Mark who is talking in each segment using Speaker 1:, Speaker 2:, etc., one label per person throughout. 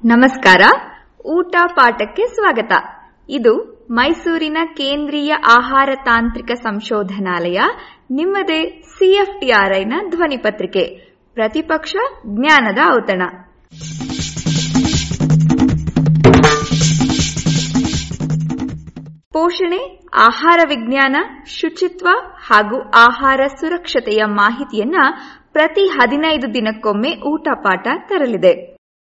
Speaker 1: ನಮಸ್ಕಾರ ಊಟ ಪಾಠಕ್ಕೆ ಸ್ವಾಗತ ಇದು ಮೈಸೂರಿನ ಕೇಂದ್ರೀಯ ಆಹಾರ ತಾಂತ್ರಿಕ ಸಂಶೋಧನಾಲಯ ನಿಮ್ಮದೇ ಸಿಎಫ್ಟಿಆರ್ಐನ ಧ್ವನಿ ಪತ್ರಿಕೆ ಪ್ರತಿಪಕ್ಷ ಜ್ಞಾನದ ಔತಣ ಪೋಷಣೆ ಆಹಾರ ವಿಜ್ಞಾನ ಶುಚಿತ್ವ ಹಾಗೂ ಆಹಾರ ಸುರಕ್ಷತೆಯ ಮಾಹಿತಿಯನ್ನ ಪ್ರತಿ ಹದಿನೈದು ದಿನಕ್ಕೊಮ್ಮೆ ಊಟ ಪಾಠ ತರಲಿದೆ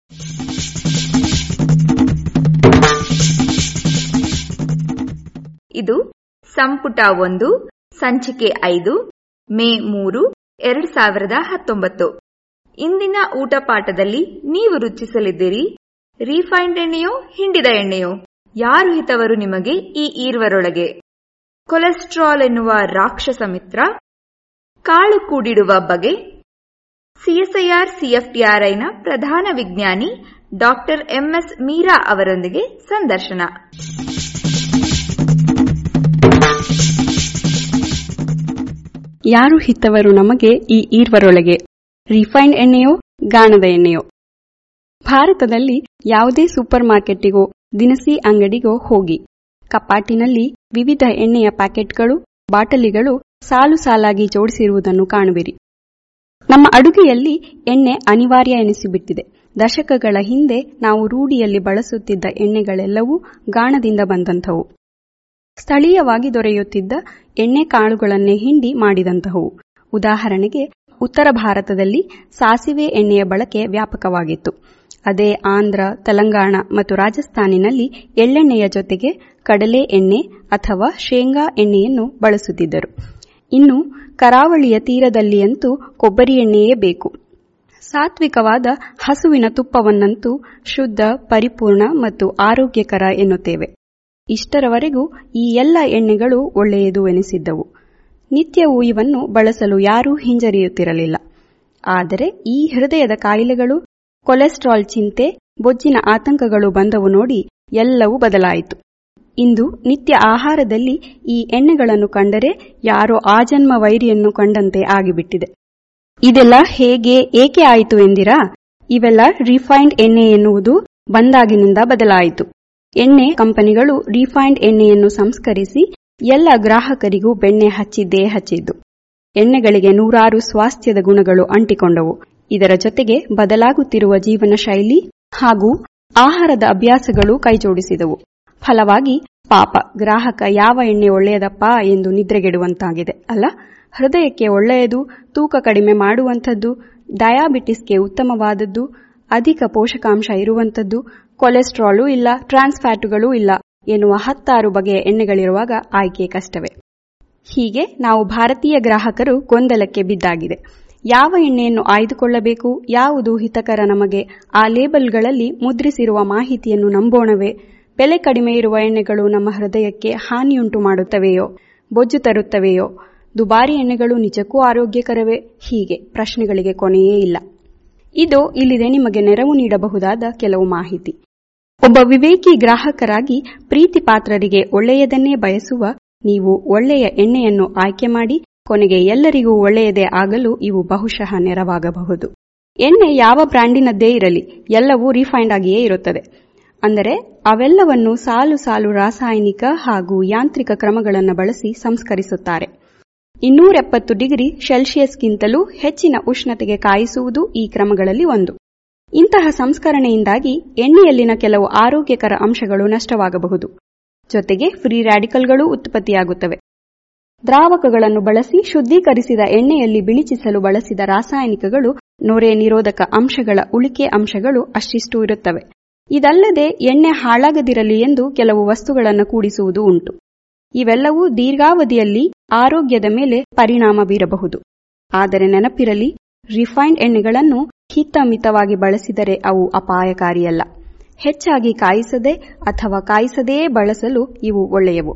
Speaker 1: ಇದು ಸಂಪುಟ ಒಂದು ಸಂಚಿಕೆ ಐದು ಮೇ ಮೂರು ಎರಡು ಸಾವಿರದ ಹತ್ತೊಂಬತ್ತು ಇಂದಿನ ಊಟ ಪಾಠದಲ್ಲಿ ನೀವು ರುಚಿಸಲಿದ್ದೀರಿ ರೀಫೈನ್ಡ್ ಎಣ್ಣೆಯೋ ಹಿಂಡಿದ ಎಣ್ಣೆಯೋ ಯಾರು ಹಿತವರು ನಿಮಗೆ ಈ ಈರ್ವರೊಳಗೆ ಕೊಲೆಸ್ಟ್ರಾಲ್ ಎನ್ನುವ ರಾಕ್ಷಸ ಮಿತ್ರ ಕಾಳು ಕೂಡಿಡುವ ಬಗೆ ಸಿಎಸ್ಐಆರ್ ಸಿಎಫ್ಟಿಆರ್ಐನ ಪ್ರಧಾನ ವಿಜ್ಞಾನಿ ಡಾಕ್ಟರ್ ಎಂಎಸ್ ಮೀರಾ ಅವರೊಂದಿಗೆ ಸಂದರ್ಶನ
Speaker 2: ಯಾರು ಹಿತವರು ನಮಗೆ ಈ ಈರ್ವರೊಳಗೆ ರಿಫೈನ್ಡ್ ಎಣ್ಣೆಯೋ ಗಾಣದ ಎಣ್ಣೆಯೋ ಭಾರತದಲ್ಲಿ ಯಾವುದೇ ಸೂಪರ್ ಮಾರ್ಕೆಟ್ಟಿಗೋ ದಿನಸಿ ಅಂಗಡಿಗೋ ಹೋಗಿ ಕಪಾಟಿನಲ್ಲಿ ವಿವಿಧ ಎಣ್ಣೆಯ ಪ್ಯಾಕೆಟ್ಗಳು ಬಾಟಲಿಗಳು ಸಾಲು ಸಾಲಾಗಿ ಜೋಡಿಸಿರುವುದನ್ನು ಕಾಣುವಿರಿ ನಮ್ಮ ಅಡುಗೆಯಲ್ಲಿ ಎಣ್ಣೆ ಅನಿವಾರ್ಯ ಎನಿಸಿಬಿಟ್ಟಿದೆ ದಶಕಗಳ ಹಿಂದೆ ನಾವು ರೂಢಿಯಲ್ಲಿ ಬಳಸುತ್ತಿದ್ದ ಎಣ್ಣೆಗಳೆಲ್ಲವೂ ಗಾಣದಿಂದ ಬಂದಂಥವು ಸ್ಥಳೀಯವಾಗಿ ದೊರೆಯುತ್ತಿದ್ದ ಎಣ್ಣೆ ಕಾಳುಗಳನ್ನೇ ಹಿಂಡಿ ಮಾಡಿದಂತಹವು ಉದಾಹರಣೆಗೆ ಉತ್ತರ ಭಾರತದಲ್ಲಿ ಸಾಸಿವೆ ಎಣ್ಣೆಯ ಬಳಕೆ ವ್ಯಾಪಕವಾಗಿತ್ತು ಅದೇ ಆಂಧ್ರ ತೆಲಂಗಾಣ ಮತ್ತು ರಾಜಸ್ಥಾನಿನಲ್ಲಿ ಎಳ್ಳೆಣ್ಣೆಯ ಜೊತೆಗೆ ಕಡಲೆ ಎಣ್ಣೆ ಅಥವಾ ಶೇಂಗಾ ಎಣ್ಣೆಯನ್ನು ಬಳಸುತ್ತಿದ್ದರು ಇನ್ನು ಕರಾವಳಿಯ ತೀರದಲ್ಲಿಯಂತೂ ಕೊಬ್ಬರಿ ಎಣ್ಣೆಯೇ ಬೇಕು ಸಾತ್ವಿಕವಾದ ಹಸುವಿನ ತುಪ್ಪವನ್ನಂತೂ ಶುದ್ಧ ಪರಿಪೂರ್ಣ ಮತ್ತು ಆರೋಗ್ಯಕರ ಎನ್ನುತ್ತೇವೆ ಇಷ್ಟರವರೆಗೂ ಈ ಎಲ್ಲ ಎಣ್ಣೆಗಳು ಒಳ್ಳೆಯದು ಎನಿಸಿದ್ದವು ನಿತ್ಯವೂ ಇವನ್ನು ಬಳಸಲು ಯಾರೂ ಹಿಂಜರಿಯುತ್ತಿರಲಿಲ್ಲ ಆದರೆ ಈ ಹೃದಯದ ಕಾಯಿಲೆಗಳು ಕೊಲೆಸ್ಟ್ರಾಲ್ ಚಿಂತೆ ಬೊಜ್ಜಿನ ಆತಂಕಗಳು ಬಂದವು ನೋಡಿ ಎಲ್ಲವೂ ಬದಲಾಯಿತು ಇಂದು ನಿತ್ಯ ಆಹಾರದಲ್ಲಿ ಈ ಎಣ್ಣೆಗಳನ್ನು ಕಂಡರೆ ಯಾರೋ ಆಜನ್ಮ ವೈರಿಯನ್ನು ಕಂಡಂತೆ ಆಗಿಬಿಟ್ಟಿದೆ ಇದೆಲ್ಲ ಹೇಗೆ ಏಕೆ ಆಯಿತು ಎಂದಿರಾ ಇವೆಲ್ಲ ರಿಫೈನ್ಡ್ ಎಣ್ಣೆ ಎನ್ನುವುದು ಬಂದಾಗಿನಿಂದ ಬದಲಾಯಿತು ಎಣ್ಣೆ ಕಂಪನಿಗಳು ರಿಫೈನ್ಡ್ ಎಣ್ಣೆಯನ್ನು ಸಂಸ್ಕರಿಸಿ ಎಲ್ಲ ಗ್ರಾಹಕರಿಗೂ ಬೆಣ್ಣೆ ಹಚ್ಚಿದ್ದೇ ಹಚ್ಚಿದ್ದು ಎಣ್ಣೆಗಳಿಗೆ ನೂರಾರು ಸ್ವಾಸ್ಥ್ಯದ ಗುಣಗಳು ಅಂಟಿಕೊಂಡವು ಇದರ ಜೊತೆಗೆ ಬದಲಾಗುತ್ತಿರುವ ಜೀವನ ಶೈಲಿ ಹಾಗೂ ಆಹಾರದ ಅಭ್ಯಾಸಗಳು ಕೈಜೋಡಿಸಿದವು ಫಲವಾಗಿ ಪಾಪ ಗ್ರಾಹಕ ಯಾವ ಎಣ್ಣೆ ಒಳ್ಳೆಯದಪ್ಪ ಎಂದು ನಿದ್ರೆಗೆಡುವಂತಾಗಿದೆ ಅಲ್ಲ ಹೃದಯಕ್ಕೆ ಒಳ್ಳೆಯದು ತೂಕ ಕಡಿಮೆ ಮಾಡುವಂಥದ್ದು ಡಯಾಬಿಟಿಸ್ಗೆ ಉತ್ತಮವಾದದ್ದು ಅಧಿಕ ಪೋಷಕಾಂಶ ಇರುವಂಥದ್ದು ಕೊಲೆಸ್ಟ್ರಾಲು ಇಲ್ಲ ಟ್ರಾನ್ಸ್ ಫ್ಯಾಟುಗಳೂ ಇಲ್ಲ ಎನ್ನುವ ಹತ್ತಾರು ಬಗೆಯ ಎಣ್ಣೆಗಳಿರುವಾಗ ಆಯ್ಕೆ ಕಷ್ಟವೇ ಹೀಗೆ ನಾವು ಭಾರತೀಯ ಗ್ರಾಹಕರು ಗೊಂದಲಕ್ಕೆ ಬಿದ್ದಾಗಿದೆ ಯಾವ ಎಣ್ಣೆಯನ್ನು ಆಯ್ದುಕೊಳ್ಳಬೇಕು ಯಾವುದು ಹಿತಕರ ನಮಗೆ ಆ ಲೇಬಲ್ಗಳಲ್ಲಿ ಮುದ್ರಿಸಿರುವ ಮಾಹಿತಿಯನ್ನು ನಂಬೋಣವೇ ಬೆಲೆ ಕಡಿಮೆ ಇರುವ ಎಣ್ಣೆಗಳು ನಮ್ಮ ಹೃದಯಕ್ಕೆ ಹಾನಿಯುಂಟು ಮಾಡುತ್ತವೆಯೋ ಬೊಜ್ಜು ತರುತ್ತವೆಯೋ ದುಬಾರಿ ಎಣ್ಣೆಗಳು ನಿಜಕ್ಕೂ ಆರೋಗ್ಯಕರವೇ ಹೀಗೆ ಪ್ರಶ್ನೆಗಳಿಗೆ ಕೊನೆಯೇ ಇಲ್ಲ ಇದು ಇಲ್ಲಿದೆ ನಿಮಗೆ ನೆರವು ನೀಡಬಹುದಾದ ಕೆಲವು ಮಾಹಿತಿ ಒಬ್ಬ ವಿವೇಕಿ ಗ್ರಾಹಕರಾಗಿ ಪ್ರೀತಿ ಪಾತ್ರರಿಗೆ ಒಳ್ಳೆಯದನ್ನೇ ಬಯಸುವ ನೀವು ಒಳ್ಳೆಯ ಎಣ್ಣೆಯನ್ನು ಆಯ್ಕೆ ಮಾಡಿ ಕೊನೆಗೆ ಎಲ್ಲರಿಗೂ ಒಳ್ಳೆಯದೇ ಆಗಲು ಇವು ಬಹುಶಃ ನೆರವಾಗಬಹುದು ಎಣ್ಣೆ ಯಾವ ಬ್ರ್ಯಾಂಡಿನದ್ದೇ ಇರಲಿ ಎಲ್ಲವೂ ರಿಫೈನ್ಡ್ ಆಗಿಯೇ ಇರುತ್ತದೆ ಅಂದರೆ ಅವೆಲ್ಲವನ್ನು ಸಾಲು ಸಾಲು ರಾಸಾಯನಿಕ ಹಾಗೂ ಯಾಂತ್ರಿಕ ಕ್ರಮಗಳನ್ನು ಬಳಸಿ ಸಂಸ್ಕರಿಸುತ್ತಾರೆ ಇನ್ನೂರೆಪ್ಪತ್ತು ಡಿಗ್ರಿ ಸೆಲ್ಸಿಯಸ್ಗಿಂತಲೂ ಹೆಚ್ಚಿನ ಉಷ್ಣತೆಗೆ ಕಾಯಿಸುವುದು ಈ ಕ್ರಮಗಳಲ್ಲಿ ಒಂದು ಇಂತಹ ಸಂಸ್ಕರಣೆಯಿಂದಾಗಿ ಎಣ್ಣೆಯಲ್ಲಿನ ಕೆಲವು ಆರೋಗ್ಯಕರ ಅಂಶಗಳು ನಷ್ಟವಾಗಬಹುದು ಜೊತೆಗೆ ಫ್ರೀ ರ್ಯಾಡಿಕಲ್ಗಳೂ ಉತ್ಪತ್ತಿಯಾಗುತ್ತವೆ ದ್ರಾವಕಗಳನ್ನು ಬಳಸಿ ಶುದ್ಧೀಕರಿಸಿದ ಎಣ್ಣೆಯಲ್ಲಿ ಬಿಳಿಚಿಸಲು ಬಳಸಿದ ರಾಸಾಯನಿಕಗಳು ನೊರೆ ನಿರೋಧಕ ಅಂಶಗಳ ಉಳಿಕೆ ಅಂಶಗಳು ಅಷ್ಟಿಷ್ಟು ಇರುತ್ತವೆ ಇದಲ್ಲದೆ ಎಣ್ಣೆ ಹಾಳಾಗದಿರಲಿ ಎಂದು ಕೆಲವು ವಸ್ತುಗಳನ್ನು ಕೂಡಿಸುವುದು ಉಂಟು ಇವೆಲ್ಲವೂ ದೀರ್ಘಾವಧಿಯಲ್ಲಿ ಆರೋಗ್ಯದ ಮೇಲೆ ಪರಿಣಾಮ ಬೀರಬಹುದು ಆದರೆ ನೆನಪಿರಲಿ ರಿಫೈನ್ಡ್ ಎಣ್ಣೆಗಳನ್ನು ಹಿತಮಿತವಾಗಿ ಬಳಸಿದರೆ ಅವು ಅಪಾಯಕಾರಿಯಲ್ಲ ಹೆಚ್ಚಾಗಿ ಕಾಯಿಸದೆ ಅಥವಾ ಕಾಯಿಸದೆಯೇ ಬಳಸಲು ಇವು ಒಳ್ಳೆಯವು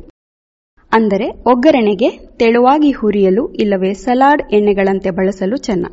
Speaker 2: ಅಂದರೆ ಒಗ್ಗರಣೆಗೆ ತೆಳುವಾಗಿ ಹುರಿಯಲು ಇಲ್ಲವೇ ಸಲಾಡ್ ಎಣ್ಣೆಗಳಂತೆ ಬಳಸಲು ಚೆನ್ನ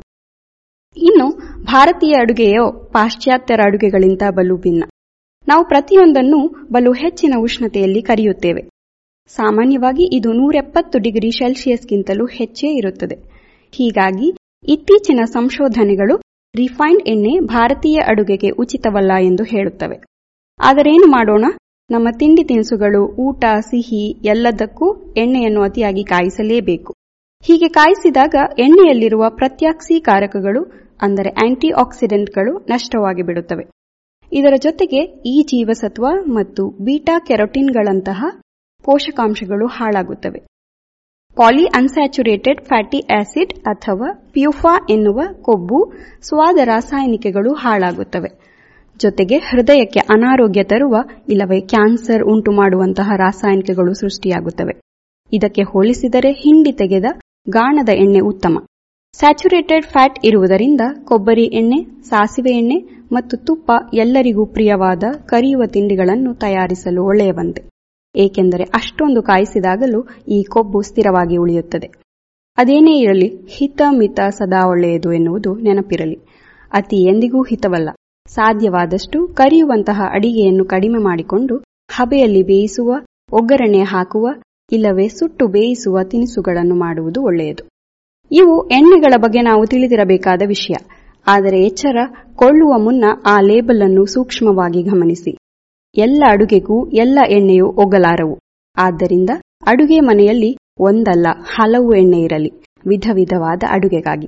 Speaker 2: ಇನ್ನು ಭಾರತೀಯ ಅಡುಗೆಯೋ ಪಾಶ್ಚಾತ್ಯರ ಅಡುಗೆಗಳಿಂದ ಬಲು ಭಿನ್ನ ನಾವು ಪ್ರತಿಯೊಂದನ್ನು ಬಲು ಹೆಚ್ಚಿನ ಉಷ್ಣತೆಯಲ್ಲಿ ಕರಿಯುತ್ತೇವೆ ಸಾಮಾನ್ಯವಾಗಿ ಇದು ನೂರೆಪ್ಪತ್ತು ಡಿಗ್ರಿ ಸೆಲ್ಸಿಯಸ್ಗಿಂತಲೂ ಹೆಚ್ಚೇ ಇರುತ್ತದೆ ಹೀಗಾಗಿ ಇತ್ತೀಚಿನ ಸಂಶೋಧನೆಗಳು ರಿಫೈನ್ಡ್ ಎಣ್ಣೆ ಭಾರತೀಯ ಅಡುಗೆಗೆ ಉಚಿತವಲ್ಲ ಎಂದು ಹೇಳುತ್ತವೆ ಆದರೇನು ಮಾಡೋಣ ನಮ್ಮ ತಿಂಡಿ ತಿನಿಸುಗಳು ಊಟ ಸಿಹಿ ಎಲ್ಲದಕ್ಕೂ ಎಣ್ಣೆಯನ್ನು ಅತಿಯಾಗಿ ಕಾಯಿಸಲೇಬೇಕು ಹೀಗೆ ಕಾಯಿಸಿದಾಗ ಎಣ್ಣೆಯಲ್ಲಿರುವ ಪ್ರತ್ಯಾಕ್ಸೀಕಾರಕಗಳು ಅಂದರೆ ಆಂಟಿ ಆಕ್ಸಿಡೆಂಟ್ಗಳು ನಷ್ಟವಾಗಿ ಬಿಡುತ್ತವೆ ಇದರ ಜೊತೆಗೆ ಈ ಜೀವಸತ್ವ ಮತ್ತು ಬೀಟಾ ಕೆರೋಟಿನ್ಗಳಂತಹ ಪೋಷಕಾಂಶಗಳು ಹಾಳಾಗುತ್ತವೆ ಪಾಲಿ ಅನ್ಸ್ಯಾಚುರೇಟೆಡ್ ಫ್ಯಾಟಿ ಆಸಿಡ್ ಅಥವಾ ಪ್ಯೂಫಾ ಎನ್ನುವ ಕೊಬ್ಬು ಸ್ವಾದ ರಾಸಾಯನಿಕಗಳು ಹಾಳಾಗುತ್ತವೆ ಜೊತೆಗೆ ಹೃದಯಕ್ಕೆ ಅನಾರೋಗ್ಯ ತರುವ ಇಲ್ಲವೇ ಕ್ಯಾನ್ಸರ್ ಉಂಟು ಮಾಡುವಂತಹ ರಾಸಾಯನಿಕಗಳು ಸೃಷ್ಟಿಯಾಗುತ್ತವೆ ಇದಕ್ಕೆ ಹೋಲಿಸಿದರೆ ಹಿಂಡಿ ತೆಗೆದ ಗಾಣದ ಎಣ್ಣೆ ಉತ್ತಮ ಸ್ಯಾಚುರೇಟೆಡ್ ಫ್ಯಾಟ್ ಇರುವುದರಿಂದ ಕೊಬ್ಬರಿ ಎಣ್ಣೆ ಸಾಸಿವೆ ಎಣ್ಣೆ ಮತ್ತು ತುಪ್ಪ ಎಲ್ಲರಿಗೂ ಪ್ರಿಯವಾದ ಕರಿಯುವ ತಿಂಡಿಗಳನ್ನು ತಯಾರಿಸಲು ಒಳ್ಳೆಯವಂತೆ ಏಕೆಂದರೆ ಅಷ್ಟೊಂದು ಕಾಯಿಸಿದಾಗಲೂ ಈ ಕೊಬ್ಬು ಸ್ಥಿರವಾಗಿ ಉಳಿಯುತ್ತದೆ ಅದೇನೇ ಇರಲಿ ಹಿತ ಮಿತ ಸದಾ ಒಳ್ಳೆಯದು ಎನ್ನುವುದು ನೆನಪಿರಲಿ ಅತಿ ಎಂದಿಗೂ ಹಿತವಲ್ಲ ಸಾಧ್ಯವಾದಷ್ಟು ಕರಿಯುವಂತಹ ಅಡಿಗೆಯನ್ನು ಕಡಿಮೆ ಮಾಡಿಕೊಂಡು ಹಬೆಯಲ್ಲಿ ಬೇಯಿಸುವ ಒಗ್ಗರಣೆ ಹಾಕುವ ಇಲ್ಲವೇ ಸುಟ್ಟು ಬೇಯಿಸುವ ತಿನಿಸುಗಳನ್ನು ಮಾಡುವುದು ಒಳ್ಳೆಯದು ಇವು ಎಣ್ಣೆಗಳ ಬಗ್ಗೆ ನಾವು ತಿಳಿದಿರಬೇಕಾದ ವಿಷಯ ಆದರೆ ಎಚ್ಚರ ಕೊಳ್ಳುವ ಮುನ್ನ ಆ ಲೇಬಲ್ ಅನ್ನು ಸೂಕ್ಷ್ಮವಾಗಿ ಗಮನಿಸಿ ಎಲ್ಲ ಅಡುಗೆಗೂ ಎಲ್ಲ ಎಣ್ಣೆಯೂ ಒಗ್ಗಲಾರವು ಆದ್ದರಿಂದ ಅಡುಗೆ ಮನೆಯಲ್ಲಿ ಒಂದಲ್ಲ ಹಲವು ಎಣ್ಣೆ ಇರಲಿ ವಿಧ ವಿಧವಾದ ಅಡುಗೆಗಾಗಿ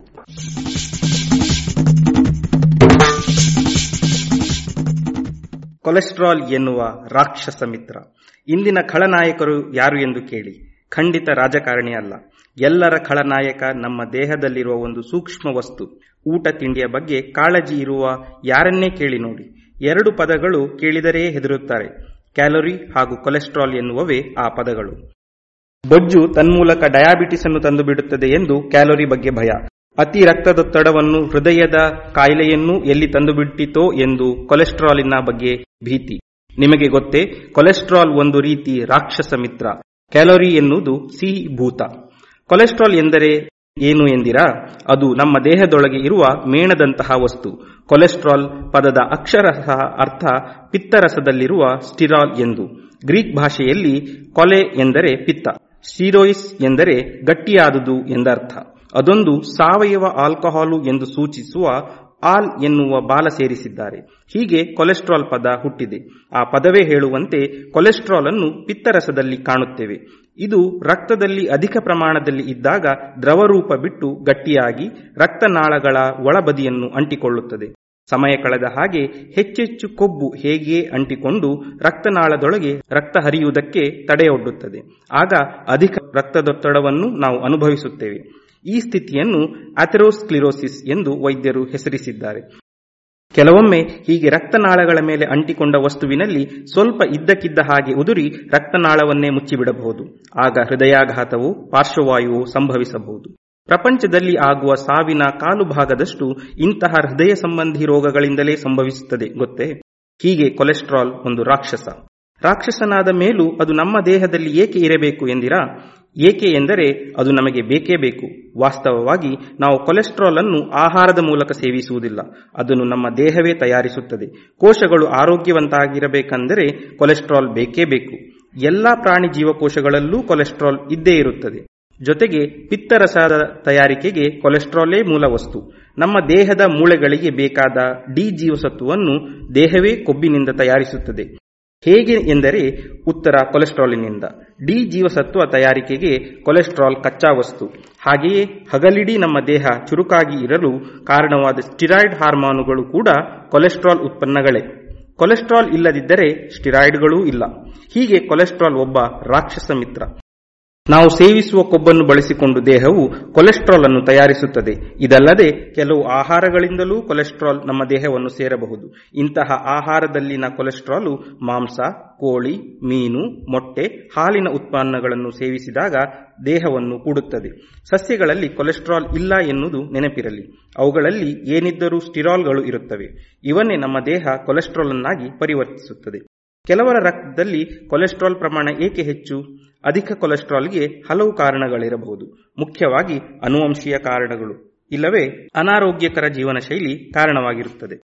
Speaker 3: ಕೊಲೆಸ್ಟ್ರಾಲ್ ಎನ್ನುವ ರಾಕ್ಷಸ ಮಿತ್ರ ಇಂದಿನ ಖಳನಾಯಕರು ಯಾರು ಎಂದು ಕೇಳಿ ಖಂಡಿತ ರಾಜಕಾರಣಿ ಅಲ್ಲ ಎಲ್ಲರ ಖಳನಾಯಕ ನಮ್ಮ ದೇಹದಲ್ಲಿರುವ ಒಂದು ಸೂಕ್ಷ್ಮ ವಸ್ತು ಊಟ ತಿಂಡಿಯ ಬಗ್ಗೆ ಕಾಳಜಿ ಇರುವ ಯಾರನ್ನೇ ಕೇಳಿ ನೋಡಿ ಎರಡು ಪದಗಳು ಕೇಳಿದರೇ ಹೆದರುತ್ತಾರೆ ಕ್ಯಾಲೋರಿ ಹಾಗೂ ಕೊಲೆಸ್ಟ್ರಾಲ್ ಎನ್ನುವವೇ ಆ ಪದಗಳು ಬೊಜ್ಜು ತನ್ಮೂಲಕ ಡಯಾಬಿಟಿಸ್ ಅನ್ನು ತಂದು ಬಿಡುತ್ತದೆ ಎಂದು ಕ್ಯಾಲೋರಿ ಬಗ್ಗೆ ಭಯ ಅತಿ ರಕ್ತದೊತ್ತಡವನ್ನು ಹೃದಯದ ಕಾಯಿಲೆಯನ್ನು ಎಲ್ಲಿ ತಂದುಬಿಟ್ಟಿತೋ ಎಂದು ಕೊಲೆಸ್ಟ್ರಾಲಿನ ಬಗ್ಗೆ ಭೀತಿ ನಿಮಗೆ ಗೊತ್ತೇ ಕೊಲೆಸ್ಟ್ರಾಲ್ ಒಂದು ರೀತಿ ರಾಕ್ಷಸ ಮಿತ್ರ ಕ್ಯಾಲೋರಿ ಎನ್ನುವುದು ಸಿಹಿ ಭೂತ ಕೊಲೆಸ್ಟ್ರಾಲ್ ಎಂದರೆ ಏನು ಎಂದಿರಾ ಅದು ನಮ್ಮ ದೇಹದೊಳಗೆ ಇರುವ ಮೇಣದಂತಹ ವಸ್ತು ಕೊಲೆಸ್ಟ್ರಾಲ್ ಪದದ ಅಕ್ಷರಶಃ ಅರ್ಥ ಪಿತ್ತರಸದಲ್ಲಿರುವ ಸ್ಟಿರಾಲ್ ಎಂದು ಗ್ರೀಕ್ ಭಾಷೆಯಲ್ಲಿ ಕೊಲೆ ಎಂದರೆ ಪಿತ್ತ ಸ್ಟೀರೋಯಿಸ್ ಎಂದರೆ ಗಟ್ಟಿಯಾದುದು ಎಂದರ್ಥ ಅದೊಂದು ಸಾವಯವ ಆಲ್ಕೋಹಾಲು ಎಂದು ಸೂಚಿಸುವ ಆಲ್ ಎನ್ನುವ ಬಾಲ ಸೇರಿಸಿದ್ದಾರೆ ಹೀಗೆ ಕೊಲೆಸ್ಟ್ರಾಲ್ ಪದ ಹುಟ್ಟಿದೆ ಆ ಪದವೇ ಹೇಳುವಂತೆ ಕೊಲೆಸ್ಟ್ರಾಲ್ ಅನ್ನು ಪಿತ್ತರಸದಲ್ಲಿ ಕಾಣುತ್ತೇವೆ ಇದು ರಕ್ತದಲ್ಲಿ ಅಧಿಕ ಪ್ರಮಾಣದಲ್ಲಿ ಇದ್ದಾಗ ದ್ರವರೂಪ ಬಿಟ್ಟು ಗಟ್ಟಿಯಾಗಿ ರಕ್ತನಾಳಗಳ ಒಳಬದಿಯನ್ನು ಅಂಟಿಕೊಳ್ಳುತ್ತದೆ ಸಮಯ ಕಳೆದ ಹಾಗೆ ಹೆಚ್ಚೆಚ್ಚು ಕೊಬ್ಬು ಹೇಗೆ ಅಂಟಿಕೊಂಡು ರಕ್ತನಾಳದೊಳಗೆ ರಕ್ತ ಹರಿಯುವುದಕ್ಕೆ ತಡೆಯೊಡ್ಡುತ್ತದೆ ಆಗ ಅಧಿಕ ರಕ್ತದೊತ್ತಡವನ್ನು ನಾವು ಅನುಭವಿಸುತ್ತೇವೆ ಈ ಸ್ಥಿತಿಯನ್ನು ಅಥೆರೋಸ್ಕ್ಲಿರೋಸಿಸ್ ಎಂದು ವೈದ್ಯರು ಹೆಸರಿಸಿದ್ದಾರೆ ಕೆಲವೊಮ್ಮೆ ಹೀಗೆ ರಕ್ತನಾಳಗಳ ಮೇಲೆ ಅಂಟಿಕೊಂಡ ವಸ್ತುವಿನಲ್ಲಿ ಸ್ವಲ್ಪ ಇದ್ದಕ್ಕಿದ್ದ ಹಾಗೆ ಉದುರಿ ರಕ್ತನಾಳವನ್ನೇ ಮುಚ್ಚಿಬಿಡಬಹುದು ಆಗ ಹೃದಯಾಘಾತವು ಪಾರ್ಶ್ವವಾಯುವು ಸಂಭವಿಸಬಹುದು ಪ್ರಪಂಚದಲ್ಲಿ ಆಗುವ ಸಾವಿನ ಕಾಲು ಭಾಗದಷ್ಟು ಇಂತಹ ಹೃದಯ ಸಂಬಂಧಿ ರೋಗಗಳಿಂದಲೇ ಸಂಭವಿಸುತ್ತದೆ ಗೊತ್ತೇ ಹೀಗೆ ಕೊಲೆಸ್ಟ್ರಾಲ್ ಒಂದು ರಾಕ್ಷಸ ರಾಕ್ಷಸನಾದ ಮೇಲೂ ಅದು ನಮ್ಮ ದೇಹದಲ್ಲಿ ಏಕೆ ಇರಬೇಕು ಎಂದಿರಾ ಏಕೆ ಎಂದರೆ ಅದು ನಮಗೆ ಬೇಕೇ ಬೇಕು ವಾಸ್ತವವಾಗಿ ನಾವು ಕೊಲೆಸ್ಟ್ರಾಲ್ ಅನ್ನು ಆಹಾರದ ಮೂಲಕ ಸೇವಿಸುವುದಿಲ್ಲ ಅದನ್ನು ನಮ್ಮ ದೇಹವೇ ತಯಾರಿಸುತ್ತದೆ ಕೋಶಗಳು ಆರೋಗ್ಯವಂತಾಗಿರಬೇಕೆಂದರೆ ಕೊಲೆಸ್ಟ್ರಾಲ್ ಬೇಕೇ ಬೇಕು ಎಲ್ಲಾ ಪ್ರಾಣಿ ಜೀವಕೋಶಗಳಲ್ಲೂ ಕೊಲೆಸ್ಟ್ರಾಲ್ ಇದ್ದೇ ಇರುತ್ತದೆ ಜೊತೆಗೆ ಪಿತ್ತರಸದ ತಯಾರಿಕೆಗೆ ಕೊಲೆಸ್ಟ್ರಾಲೇ ಮೂಲ ವಸ್ತು ನಮ್ಮ ದೇಹದ ಮೂಳೆಗಳಿಗೆ ಬೇಕಾದ ಡಿ ಜೀವಸತ್ವವನ್ನು ದೇಹವೇ ಕೊಬ್ಬಿನಿಂದ ತಯಾರಿಸುತ್ತದೆ ಹೇಗೆ ಎಂದರೆ ಉತ್ತರ ಕೊಲೆಸ್ಟ್ರಾಲಿನಿಂದ ಡಿ ಜೀವಸತ್ವ ತಯಾರಿಕೆಗೆ ಕೊಲೆಸ್ಟ್ರಾಲ್ ಕಚ್ಚಾ ವಸ್ತು ಹಾಗೆಯೇ ಹಗಲಿಡೀ ನಮ್ಮ ದೇಹ ಚುರುಕಾಗಿ ಇರಲು ಕಾರಣವಾದ ಸ್ಟಿರಾಯ್ಡ್ ಹಾರ್ಮೋನುಗಳು ಕೂಡ ಕೊಲೆಸ್ಟ್ರಾಲ್ ಉತ್ಪನ್ನಗಳೇ ಕೊಲೆಸ್ಟ್ರಾಲ್ ಇಲ್ಲದಿದ್ದರೆ ಸ್ಟಿರಾಯ್ಡ್ಗಳೂ ಇಲ್ಲ ಹೀಗೆ ಕೊಲೆಸ್ಟ್ರಾಲ್ ಒಬ್ಬ ರಾಕ್ಷಸ ಮಿತ್ರ ನಾವು ಸೇವಿಸುವ ಕೊಬ್ಬನ್ನು ಬಳಸಿಕೊಂಡು ದೇಹವು ಕೊಲೆಸ್ಟ್ರಾಲ್ ಅನ್ನು ತಯಾರಿಸುತ್ತದೆ ಇದಲ್ಲದೆ ಕೆಲವು ಆಹಾರಗಳಿಂದಲೂ ಕೊಲೆಸ್ಟ್ರಾಲ್ ನಮ್ಮ ದೇಹವನ್ನು ಸೇರಬಹುದು ಇಂತಹ ಆಹಾರದಲ್ಲಿನ ಕೊಲೆಸ್ಟ್ರಾಲು ಮಾಂಸ ಕೋಳಿ ಮೀನು ಮೊಟ್ಟೆ ಹಾಲಿನ ಉತ್ಪನ್ನಗಳನ್ನು ಸೇವಿಸಿದಾಗ ದೇಹವನ್ನು ಕೂಡುತ್ತದೆ ಸಸ್ಯಗಳಲ್ಲಿ ಕೊಲೆಸ್ಟ್ರಾಲ್ ಇಲ್ಲ ಎನ್ನುವುದು ನೆನಪಿರಲಿ ಅವುಗಳಲ್ಲಿ ಏನಿದ್ದರೂ ಸ್ಟಿರಾಲ್ಗಳು ಇರುತ್ತವೆ ಇವನ್ನೇ ನಮ್ಮ ದೇಹ ಕೊಲೆಸ್ಟ್ರಾಲ್ ಅನ್ನಾಗಿ ಪರಿವರ್ತಿಸುತ್ತದೆ ಕೆಲವರ ರಕ್ತದಲ್ಲಿ ಕೊಲೆಸ್ಟ್ರಾಲ್ ಪ್ರಮಾಣ ಏಕೆ ಹೆಚ್ಚು ಅಧಿಕ ಕೊಲೆಸ್ಟ್ರಾಲ್ಗೆ ಹಲವು ಕಾರಣಗಳಿರಬಹುದು ಮುಖ್ಯವಾಗಿ ಅನುವಂಶೀಯ ಕಾರಣಗಳು ಇಲ್ಲವೇ ಅನಾರೋಗ್ಯಕರ ಜೀವನ ಶೈಲಿ ಕಾರಣವಾಗಿರುತ್ತದೆ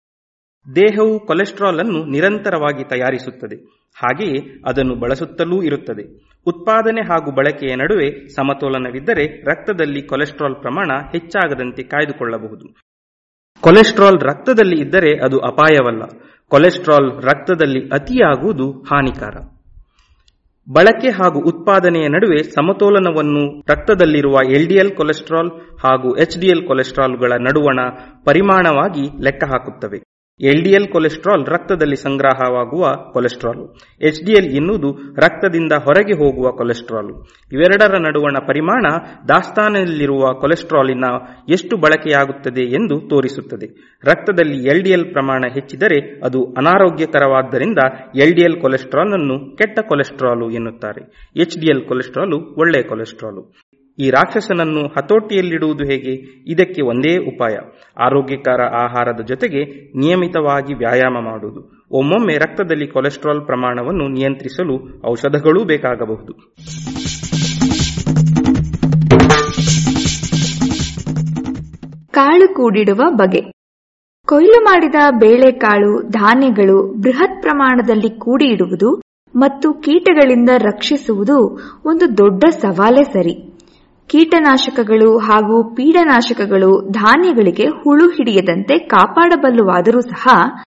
Speaker 3: ದೇಹವು ಕೊಲೆಸ್ಟ್ರಾಲ್ ಅನ್ನು ನಿರಂತರವಾಗಿ ತಯಾರಿಸುತ್ತದೆ ಹಾಗೆಯೇ ಅದನ್ನು ಬಳಸುತ್ತಲೂ ಇರುತ್ತದೆ ಉತ್ಪಾದನೆ ಹಾಗೂ ಬಳಕೆಯ ನಡುವೆ ಸಮತೋಲನವಿದ್ದರೆ ರಕ್ತದಲ್ಲಿ ಕೊಲೆಸ್ಟ್ರಾಲ್ ಪ್ರಮಾಣ ಹೆಚ್ಚಾಗದಂತೆ ಕಾಯ್ದುಕೊಳ್ಳಬಹುದು ಕೊಲೆಸ್ಟ್ರಾಲ್ ರಕ್ತದಲ್ಲಿ ಇದ್ದರೆ ಅದು ಅಪಾಯವಲ್ಲ ಕೊಲೆಸ್ಟ್ರಾಲ್ ರಕ್ತದಲ್ಲಿ ಅತಿಯಾಗುವುದು ಹಾನಿಕಾರ ಬಳಕೆ ಹಾಗೂ ಉತ್ಪಾದನೆಯ ನಡುವೆ ಸಮತೋಲನವನ್ನು ರಕ್ತದಲ್ಲಿರುವ ಎಲ್ಡಿಎಲ್ ಕೊಲೆಸ್ಟ್ರಾಲ್ ಹಾಗೂ ಎಚ್ಡಿಎಲ್ ಕೊಲೆಸ್ಟ್ರಾಲ್ಗಳ ನಡುವಣ ಪರಿಮಾಣವಾಗಿ ಲೆಕ್ಕ ಹಾಕುತ್ತವೆ ಎಲ್ಡಿಎಲ್ ಕೊಲೆಸ್ಟ್ರಾಲ್ ರಕ್ತದಲ್ಲಿ ಸಂಗ್ರಹವಾಗುವ ಕೊಲೆಸ್ಟ್ರಾಲ್ ಎಚ್ಡಿಎಲ್ ಎನ್ನುವುದು ರಕ್ತದಿಂದ ಹೊರಗೆ ಹೋಗುವ ಕೊಲೆಸ್ಟ್ರಾಲ್ ಇವೆರಡರ ನಡುವಣ ಪರಿಮಾಣ ದಾಸ್ತಾನದಲ್ಲಿರುವ ಕೊಲೆಸ್ಟ್ರಾಲಿನ ಎಷ್ಟು ಬಳಕೆಯಾಗುತ್ತದೆ ಎಂದು ತೋರಿಸುತ್ತದೆ ರಕ್ತದಲ್ಲಿ ಎಲ್ಡಿಎಲ್ ಪ್ರಮಾಣ ಹೆಚ್ಚಿದರೆ ಅದು ಅನಾರೋಗ್ಯಕರವಾದ್ದರಿಂದ ಎಲ್ಡಿಎಲ್ ಕೊಲೆಸ್ಟ್ರಾಲ್ ಅನ್ನು ಕೆಟ್ಟ ಕೊಲೆಸ್ಟ್ರಾಲು ಎನ್ನುತ್ತಾರೆ ಎಚ್ಡಿಎಲ್ ಕೊಲೆಸ್ಟ್ರಾಲು ಒಳ್ಳೆಯ ಕೊಲೆಸ್ಟ್ರಾಲು ಈ ರಾಕ್ಷಸನನ್ನು ಹತೋಟಿಯಲ್ಲಿಡುವುದು ಹೇಗೆ ಇದಕ್ಕೆ ಒಂದೇ ಉಪಾಯ ಆರೋಗ್ಯಕರ ಆಹಾರದ ಜೊತೆಗೆ ನಿಯಮಿತವಾಗಿ ವ್ಯಾಯಾಮ ಮಾಡುವುದು ಒಮ್ಮೊಮ್ಮೆ ರಕ್ತದಲ್ಲಿ ಕೊಲೆಸ್ಟ್ರಾಲ್ ಪ್ರಮಾಣವನ್ನು ನಿಯಂತ್ರಿಸಲು ಔಷಧಗಳೂ ಬೇಕಾಗಬಹುದು
Speaker 1: ಕಾಳು ಕೂಡಿಡುವ ಬಗೆ ಕೊಯ್ಲು ಮಾಡಿದ ಬೇಳೆಕಾಳು ಧಾನ್ಯಗಳು ಬೃಹತ್ ಪ್ರಮಾಣದಲ್ಲಿ ಕೂಡಿ ಇಡುವುದು ಮತ್ತು ಕೀಟಗಳಿಂದ ರಕ್ಷಿಸುವುದು ಒಂದು ದೊಡ್ಡ ಸವಾಲೇ ಸರಿ ಕೀಟನಾಶಕಗಳು ಹಾಗೂ ಪೀಡನಾಶಕಗಳು ಧಾನ್ಯಗಳಿಗೆ ಹುಳು ಹಿಡಿಯದಂತೆ ಕಾಪಾಡಬಲ್ಲುವಾದರೂ ಸಹ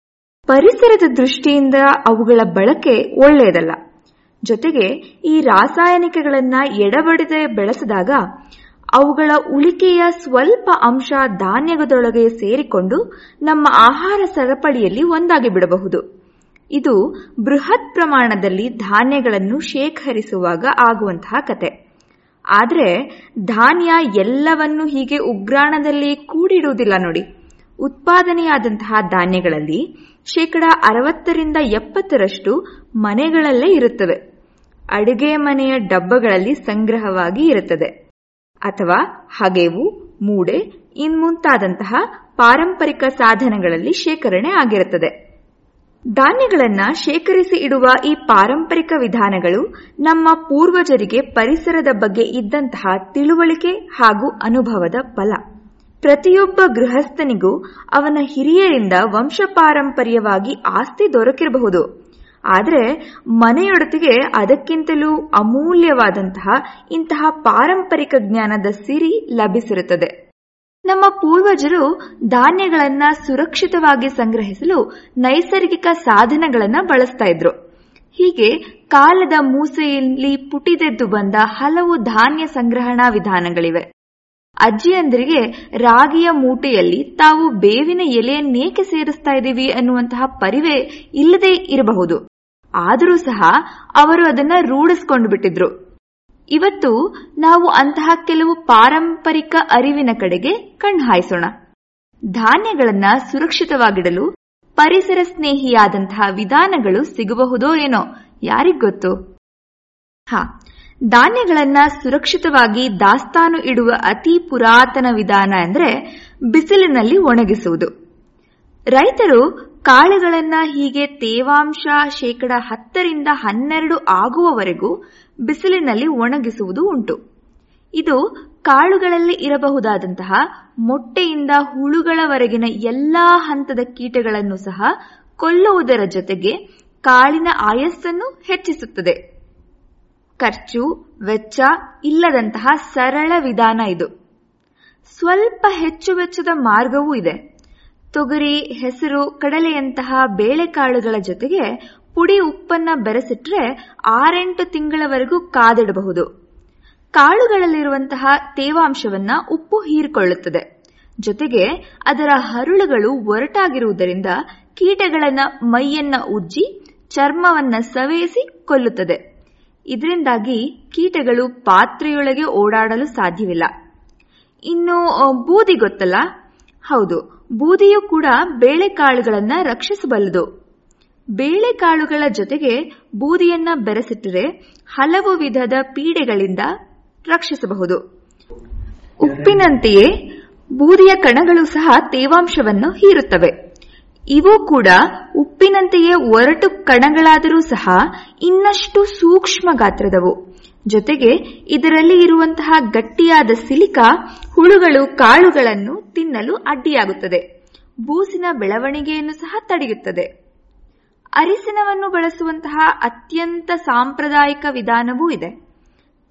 Speaker 1: ಪರಿಸರದ ದೃಷ್ಟಿಯಿಂದ ಅವುಗಳ ಬಳಕೆ ಒಳ್ಳೆಯದಲ್ಲ ಜೊತೆಗೆ ಈ ರಾಸಾಯನಿಕಗಳನ್ನ ಎಡಬಡದೆ ಬೆಳೆಸಿದಾಗ ಅವುಗಳ ಉಳಿಕೆಯ ಸ್ವಲ್ಪ ಅಂಶ ಧಾನ್ಯದೊಳಗೆ ಸೇರಿಕೊಂಡು ನಮ್ಮ ಆಹಾರ ಸರಪಳಿಯಲ್ಲಿ ಒಂದಾಗಿ ಬಿಡಬಹುದು ಇದು ಬೃಹತ್ ಪ್ರಮಾಣದಲ್ಲಿ ಧಾನ್ಯಗಳನ್ನು ಶೇಖರಿಸುವಾಗ ಆಗುವಂತಹ ಕತೆ ಆದರೆ ಧಾನ್ಯ ಎಲ್ಲವನ್ನು ಹೀಗೆ ಉಗ್ರಾಣದಲ್ಲಿ ಕೂಡಿಡುವುದಿಲ್ಲ ನೋಡಿ ಉತ್ಪಾದನೆಯಾದಂತಹ ಧಾನ್ಯಗಳಲ್ಲಿ ಶೇಕಡ ಅರವತ್ತರಿಂದ ಎಪ್ಪತ್ತರಷ್ಟು ಮನೆಗಳಲ್ಲೇ ಇರುತ್ತವೆ ಅಡುಗೆ ಮನೆಯ ಡಬ್ಬಗಳಲ್ಲಿ ಸಂಗ್ರಹವಾಗಿ ಇರುತ್ತದೆ ಅಥವಾ ಹಗೆವು ಮೂಡೆ ಇನ್ಮುಂತಾದಂತಹ ಪಾರಂಪರಿಕ ಸಾಧನಗಳಲ್ಲಿ ಶೇಖರಣೆ ಆಗಿರುತ್ತದೆ ಧಾನ್ಯಗಳನ್ನ ಶೇಖರಿಸಿ ಇಡುವ ಈ ಪಾರಂಪರಿಕ ವಿಧಾನಗಳು ನಮ್ಮ ಪೂರ್ವಜರಿಗೆ ಪರಿಸರದ ಬಗ್ಗೆ ಇದ್ದಂತಹ ತಿಳುವಳಿಕೆ ಹಾಗೂ ಅನುಭವದ ಫಲ ಪ್ರತಿಯೊಬ್ಬ ಗೃಹಸ್ಥನಿಗೂ ಅವನ ಹಿರಿಯರಿಂದ ವಂಶಪಾರಂಪರ್ಯವಾಗಿ ಆಸ್ತಿ ದೊರಕಿರಬಹುದು ಆದರೆ ಮನೆಯೊಡತಿಗೆ ಅದಕ್ಕಿಂತಲೂ ಅಮೂಲ್ಯವಾದಂತಹ ಇಂತಹ ಪಾರಂಪರಿಕ ಜ್ಞಾನದ ಸಿರಿ ಲಭಿಸಿರುತ್ತದೆ ನಮ್ಮ ಪೂರ್ವಜರು ಧಾನ್ಯಗಳನ್ನ ಸುರಕ್ಷಿತವಾಗಿ ಸಂಗ್ರಹಿಸಲು ನೈಸರ್ಗಿಕ ಸಾಧನಗಳನ್ನ ಬಳಸ್ತಾ ಇದ್ರು ಹೀಗೆ ಕಾಲದ ಮೂಸೆಯಲ್ಲಿ ಪುಟಿದೆದ್ದು ಬಂದ ಹಲವು ಧಾನ್ಯ ಸಂಗ್ರಹಣಾ ವಿಧಾನಗಳಿವೆ ಅಜ್ಜಿಯಂದ್ರಿಗೆ ರಾಗಿಯ ಮೂಟೆಯಲ್ಲಿ ತಾವು ಬೇವಿನ ಎಲೆಯನ್ನೇಕೆ ಸೇರಿಸ್ತಾ ಇದ್ದೀವಿ ಅನ್ನುವಂತಹ ಪರಿವೇ ಇಲ್ಲದೆ ಇರಬಹುದು ಆದರೂ ಸಹ ಅವರು ಅದನ್ನ ರೂಢಿಸ್ಕೊಂಡು ಬಿಟ್ಟಿದ್ರು ಇವತ್ತು ನಾವು ಅಂತಹ ಕೆಲವು ಪಾರಂಪರಿಕ ಅರಿವಿನ ಕಡೆಗೆ ಕಣ್ಹಾಯಿಸೋಣ ಧಾನ್ಯಗಳನ್ನ ಸುರಕ್ಷಿತವಾಗಿಡಲು ಪರಿಸರ ಸ್ನೇಹಿಯಾದಂತಹ ವಿಧಾನಗಳು ಸಿಗಬಹುದೋ ಏನೋ ಯಾರಿಗೊತ್ತು ಹಾ ಧಾನ್ಯಗಳನ್ನ ಸುರಕ್ಷಿತವಾಗಿ ದಾಸ್ತಾನು ಇಡುವ ಅತಿ ಪುರಾತನ ವಿಧಾನ ಅಂದ್ರೆ ಬಿಸಿಲಿನಲ್ಲಿ ಒಣಗಿಸುವುದು ರೈತರು ಕಾಳುಗಳನ್ನ ಹೀಗೆ ತೇವಾಂಶ ಶೇಕಡ ಹತ್ತರಿಂದ ಹನ್ನೆರಡು ಆಗುವವರೆಗೂ ಬಿಸಿಲಿನಲ್ಲಿ ಒಣಗಿಸುವುದು ಉಂಟು ಇದು ಕಾಳುಗಳಲ್ಲಿ ಇರಬಹುದಾದಂತಹ ಮೊಟ್ಟೆಯಿಂದ ಹುಳುಗಳವರೆಗಿನ ಎಲ್ಲಾ ಹಂತದ ಕೀಟಗಳನ್ನು ಸಹ ಕೊಲ್ಲುವುದರ ಜೊತೆಗೆ ಕಾಳಿನ ಆಯಸ್ಸನ್ನು ಹೆಚ್ಚಿಸುತ್ತದೆ ಖರ್ಚು ವೆಚ್ಚ ಇಲ್ಲದಂತಹ ಸರಳ ವಿಧಾನ ಇದು ಸ್ವಲ್ಪ ಹೆಚ್ಚು ವೆಚ್ಚದ ಮಾರ್ಗವೂ ಇದೆ ತೊಗರಿ ಹೆಸರು ಕಡಲೆಯಂತಹ ಬೇಳೆಕಾಳುಗಳ ಜೊತೆಗೆ ಪುಡಿ ಉಪ್ಪನ್ನ ಬೆರೆಸಿಟ್ರೆ ಆರೆಂಟು ತಿಂಗಳವರೆಗೂ ಕಾದಿಡಬಹುದು ಕಾಳುಗಳಲ್ಲಿರುವಂತಹ ತೇವಾಂಶವನ್ನ ಉಪ್ಪು ಹೀರಿಕೊಳ್ಳುತ್ತದೆ ಜೊತೆಗೆ ಅದರ ಹರುಳುಗಳು ಒರಟಾಗಿರುವುದರಿಂದ ಕೀಟಗಳನ್ನ ಮೈಯನ್ನ ಉಜ್ಜಿ ಚರ್ಮವನ್ನ ಸವೇಸಿ ಕೊಲ್ಲುತ್ತದೆ ಇದರಿಂದಾಗಿ ಕೀಟಗಳು ಪಾತ್ರೆಯೊಳಗೆ ಓಡಾಡಲು ಸಾಧ್ಯವಿಲ್ಲ ಇನ್ನು ಬೂದಿ ಗೊತ್ತಲ್ಲ ಹೌದು ಬೂದಿಯು ಕೂಡ ಬೇಳೆಕಾಳುಗಳನ್ನ ರಕ್ಷಿಸಬಲ್ಲದು ಬೇಳೆಕಾಳುಗಳ ಜೊತೆಗೆ ಬೂದಿಯನ್ನ ಬೆರೆಸಿಟ್ಟರೆ ಹಲವು ವಿಧದ ಪೀಡೆಗಳಿಂದ ರಕ್ಷಿಸಬಹುದು ಉಪ್ಪಿನಂತೆಯೇ ಬೂದಿಯ ಕಣಗಳು ಸಹ ತೇವಾಂಶವನ್ನು ಹೀರುತ್ತವೆ ಇವು ಕೂಡ ಉಪ್ಪಿನಂತೆಯೇ ಒರಟು ಕಣಗಳಾದರೂ ಸಹ ಇನ್ನಷ್ಟು ಸೂಕ್ಷ್ಮ ಗಾತ್ರದವು ಜೊತೆಗೆ ಇದರಲ್ಲಿ ಇರುವಂತಹ ಗಟ್ಟಿಯಾದ ಸಿಲಿಕಾ ಹುಳುಗಳು ಕಾಳುಗಳನ್ನು ತಿನ್ನಲು ಅಡ್ಡಿಯಾಗುತ್ತದೆ ಬೂಸಿನ ಬೆಳವಣಿಗೆಯನ್ನು ಸಹ ತಡೆಯುತ್ತದೆ ಅರಿಸಿನವನ್ನು ಬಳಸುವಂತಹ ಅತ್ಯಂತ ಸಾಂಪ್ರದಾಯಿಕ ವಿಧಾನವೂ ಇದೆ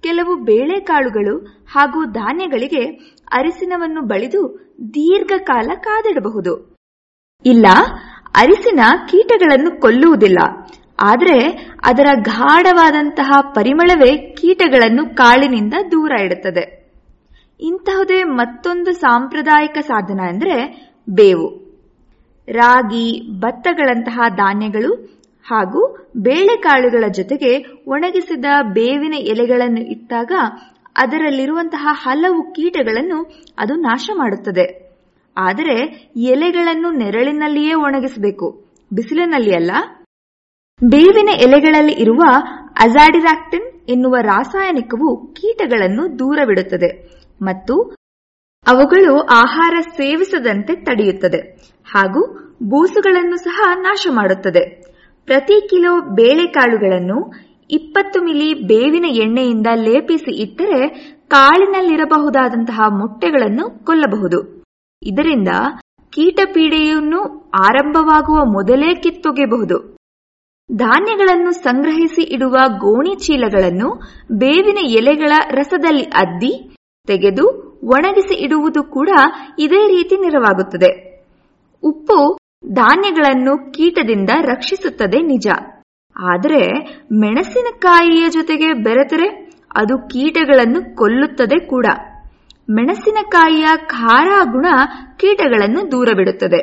Speaker 1: ಕೆಲವು ಬೇಳೆಕಾಳುಗಳು ಹಾಗೂ ಧಾನ್ಯಗಳಿಗೆ ಅರಿಸಿನವನ್ನು ಬಳಿದು ದೀರ್ಘಕಾಲ ಕಾದಿಡಬಹುದು ಇಲ್ಲ ಅರಿಸಿನ ಕೀಟಗಳನ್ನು ಕೊಲ್ಲುವುದಿಲ್ಲ ಆದರೆ ಅದರ ಗಾಢವಾದಂತಹ ಪರಿಮಳವೇ ಕೀಟಗಳನ್ನು ಕಾಳಿನಿಂದ ದೂರ ಇಡುತ್ತದೆ ಇಂತಹುದೇ ಮತ್ತೊಂದು ಸಾಂಪ್ರದಾಯಿಕ ಸಾಧನ ಅಂದರೆ ಬೇವು ರಾಗಿ ಭತ್ತಗಳಂತಹ ಧಾನ್ಯಗಳು ಹಾಗೂ ಬೇಳೆಕಾಳುಗಳ ಜೊತೆಗೆ ಒಣಗಿಸಿದ ಬೇವಿನ ಎಲೆಗಳನ್ನು ಇಟ್ಟಾಗ ಅದರಲ್ಲಿರುವಂತಹ ಹಲವು ಕೀಟಗಳನ್ನು ಅದು ನಾಶ ಮಾಡುತ್ತದೆ ಆದರೆ ಎಲೆಗಳನ್ನು ನೆರಳಿನಲ್ಲಿಯೇ ಒಣಗಿಸಬೇಕು ಬಿಸಿಲಿನಲ್ಲಿ ಅಲ್ಲ ಬೇವಿನ ಎಲೆಗಳಲ್ಲಿ ಇರುವ ಅಜಾಡಿರಾಕ್ಟಿನ್ ಎನ್ನುವ ರಾಸಾಯನಿಕವು ಕೀಟಗಳನ್ನು ದೂರವಿಡುತ್ತದೆ ಮತ್ತು ಅವುಗಳು ಆಹಾರ ಸೇವಿಸದಂತೆ ತಡೆಯುತ್ತದೆ ಹಾಗೂ ಬೂಸುಗಳನ್ನು ಸಹ ನಾಶ ಮಾಡುತ್ತದೆ ಪ್ರತಿ ಕಿಲೋ ಬೇಳೆಕಾಳುಗಳನ್ನು ಇಪ್ಪತ್ತು ಮಿಲಿ ಬೇವಿನ ಎಣ್ಣೆಯಿಂದ ಲೇಪಿಸಿ ಇಟ್ಟರೆ ಕಾಳಿನಲ್ಲಿರಬಹುದಾದಂತಹ ಮೊಟ್ಟೆಗಳನ್ನು ಕೊಲ್ಲಬಹುದು ಇದರಿಂದ ಕೀಟಪೀಡೆಯನ್ನು ಆರಂಭವಾಗುವ ಮೊದಲೇ ಕಿತ್ತೊಗೆಯಬಹುದು ಧಾನ್ಯಗಳನ್ನು ಸಂಗ್ರಹಿಸಿ ಇಡುವ ಗೋಣಿ ಚೀಲಗಳನ್ನು ಬೇವಿನ ಎಲೆಗಳ ರಸದಲ್ಲಿ ಅದ್ದಿ ತೆಗೆದು ಒಣಗಿಸಿ ಇಡುವುದು ಕೂಡ ಇದೇ ರೀತಿ ನೆರವಾಗುತ್ತದೆ ಉಪ್ಪು ಧಾನ್ಯಗಳನ್ನು ಕೀಟದಿಂದ ರಕ್ಷಿಸುತ್ತದೆ ನಿಜ ಆದರೆ ಮೆಣಸಿನಕಾಯಿಯ ಜೊತೆಗೆ ಬೆರೆತರೆ ಅದು ಕೀಟಗಳನ್ನು ಕೊಲ್ಲುತ್ತದೆ ಕೂಡ ಮೆಣಸಿನಕಾಯಿಯ ಖಾರ ಗುಣ ಕೀಟಗಳನ್ನು ದೂರವಿಡುತ್ತದೆ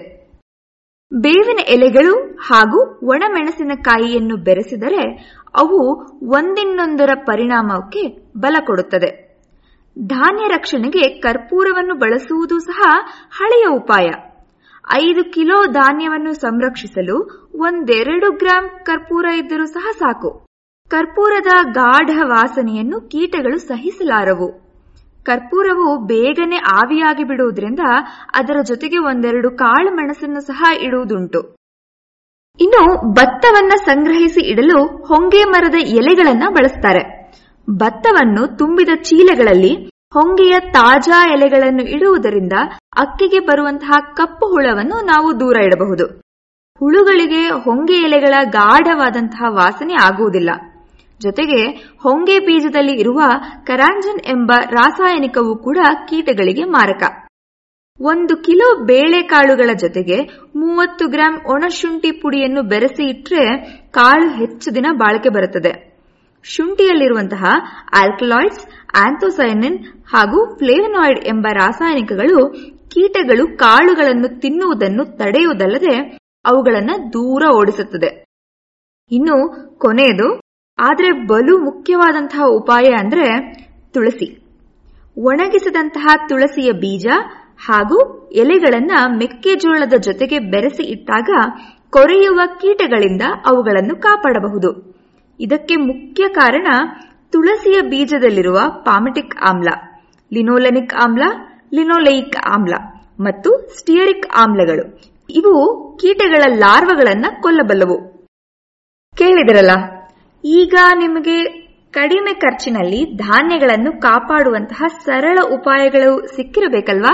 Speaker 1: ಬೇವಿನ ಎಲೆಗಳು ಹಾಗೂ ಒಣಮೆಣಸಿನಕಾಯಿಯನ್ನು ಬೆರೆಸಿದರೆ ಅವು ಒಂದಿನ್ನೊಂದರ ಪರಿಣಾಮಕ್ಕೆ ಬಲ ಕೊಡುತ್ತದೆ ಧಾನ್ಯ ರಕ್ಷಣೆಗೆ ಕರ್ಪೂರವನ್ನು ಬಳಸುವುದು ಸಹ ಹಳೆಯ ಉಪಾಯ ಐದು ಕಿಲೋ ಧಾನ್ಯವನ್ನು ಸಂರಕ್ಷಿಸಲು ಒಂದೆರಡು ಗ್ರಾಂ ಕರ್ಪೂರ ಇದ್ದರೂ ಸಹ ಸಾಕು ಕರ್ಪೂರದ ಗಾಢ ವಾಸನೆಯನ್ನು ಕೀಟಗಳು ಸಹಿಸಲಾರವು ಕರ್ಪೂರವು ಬೇಗನೆ ಆವಿಯಾಗಿ ಬಿಡುವುದರಿಂದ ಅದರ ಜೊತೆಗೆ ಒಂದೆರಡು ಕಾಳು ಮೆಣಸನ್ನು ಸಹ ಇಡುವುದುಂಟು ಇನ್ನು ಭತ್ತವನ್ನ ಸಂಗ್ರಹಿಸಿ ಇಡಲು ಹೊಂಗೆ ಮರದ ಎಲೆಗಳನ್ನ ಬಳಸ್ತಾರೆ ಭತ್ತವನ್ನು ತುಂಬಿದ ಚೀಲಗಳಲ್ಲಿ ಹೊಂಗೆಯ ತಾಜಾ ಎಲೆಗಳನ್ನು ಇಡುವುದರಿಂದ ಅಕ್ಕಿಗೆ ಬರುವಂತಹ ಕಪ್ಪು ಹುಳವನ್ನು ನಾವು ದೂರ ಇಡಬಹುದು ಹುಳುಗಳಿಗೆ ಹೊಂಗೆ ಎಲೆಗಳ ಗಾಢವಾದಂತಹ ವಾಸನೆ ಆಗುವುದಿಲ್ಲ ಜೊತೆಗೆ ಹೊಂಗೆ ಬೀಜದಲ್ಲಿ ಇರುವ ಕರಾಂಜನ್ ಎಂಬ ರಾಸಾಯನಿಕವು ಕೂಡ ಕೀಟಗಳಿಗೆ ಮಾರಕ ಒಂದು ಕಿಲೋ ಬೇಳೆಕಾಳುಗಳ ಜೊತೆಗೆ ಮೂವತ್ತು ಗ್ರಾಂ ಒಣಶುಂಠಿ ಪುಡಿಯನ್ನು ಬೆರೆಸಿ ಇಟ್ಟರೆ ಕಾಳು ಹೆಚ್ಚು ದಿನ ಬಾಳಿಕೆ ಬರುತ್ತದೆ ಶುಂಠಿಯಲ್ಲಿರುವಂತಹ ಆಲ್ಕಲಾಯ್ಡ್ಸ್ ಆಂಥೋಸೈನಿನ್ ಹಾಗೂ ಫ್ಲೇವನಾಯ್ಡ್ ಎಂಬ ರಾಸಾಯನಿಕಗಳು ಕೀಟಗಳು ಕಾಳುಗಳನ್ನು ತಿನ್ನುವುದನ್ನು ತಡೆಯುವುದಲ್ಲದೆ ಅವುಗಳನ್ನು ದೂರ ಓಡಿಸುತ್ತದೆ ಇನ್ನು ಕೊನೆಯದು ಆದರೆ ಬಲು ಮುಖ್ಯವಾದಂತಹ ಉಪಾಯ ಅಂದ್ರೆ ತುಳಸಿ ಒಣಗಿಸಿದಂತಹ ತುಳಸಿಯ ಬೀಜ ಹಾಗೂ ಎಲೆಗಳನ್ನ ಮೆಕ್ಕೆಜೋಳದ ಜೊತೆಗೆ ಬೆರೆಸಿ ಇಟ್ಟಾಗ ಕೊರೆಯುವ ಕೀಟಗಳಿಂದ ಅವುಗಳನ್ನು ಕಾಪಾಡಬಹುದು ಇದಕ್ಕೆ ಮುಖ್ಯ ಕಾರಣ ತುಳಸಿಯ ಬೀಜದಲ್ಲಿರುವ ಪಾಮಿಟಿಕ್ ಆಮ್ಲ ಲಿನೋಲೆನಿಕ್ ಆಮ್ಲ ಲಿನೋಲೈಕ್ ಆಮ್ಲ ಮತ್ತು ಸ್ಟಿಯರಿಕ್ ಆಮ್ಲಗಳು ಇವು ಕೀಟಗಳ ಲಾರ್ವಗಳನ್ನ ಕೊಲ್ಲಬಲ್ಲವು ಕೇಳಿದಿರಲ್ಲ ಈಗ ನಿಮಗೆ ಕಡಿಮೆ ಖರ್ಚಿನಲ್ಲಿ ಧಾನ್ಯಗಳನ್ನು ಕಾಪಾಡುವಂತಹ ಸರಳ ಉಪಾಯಗಳು ಸಿಕ್ಕಿರಬೇಕಲ್ವಾ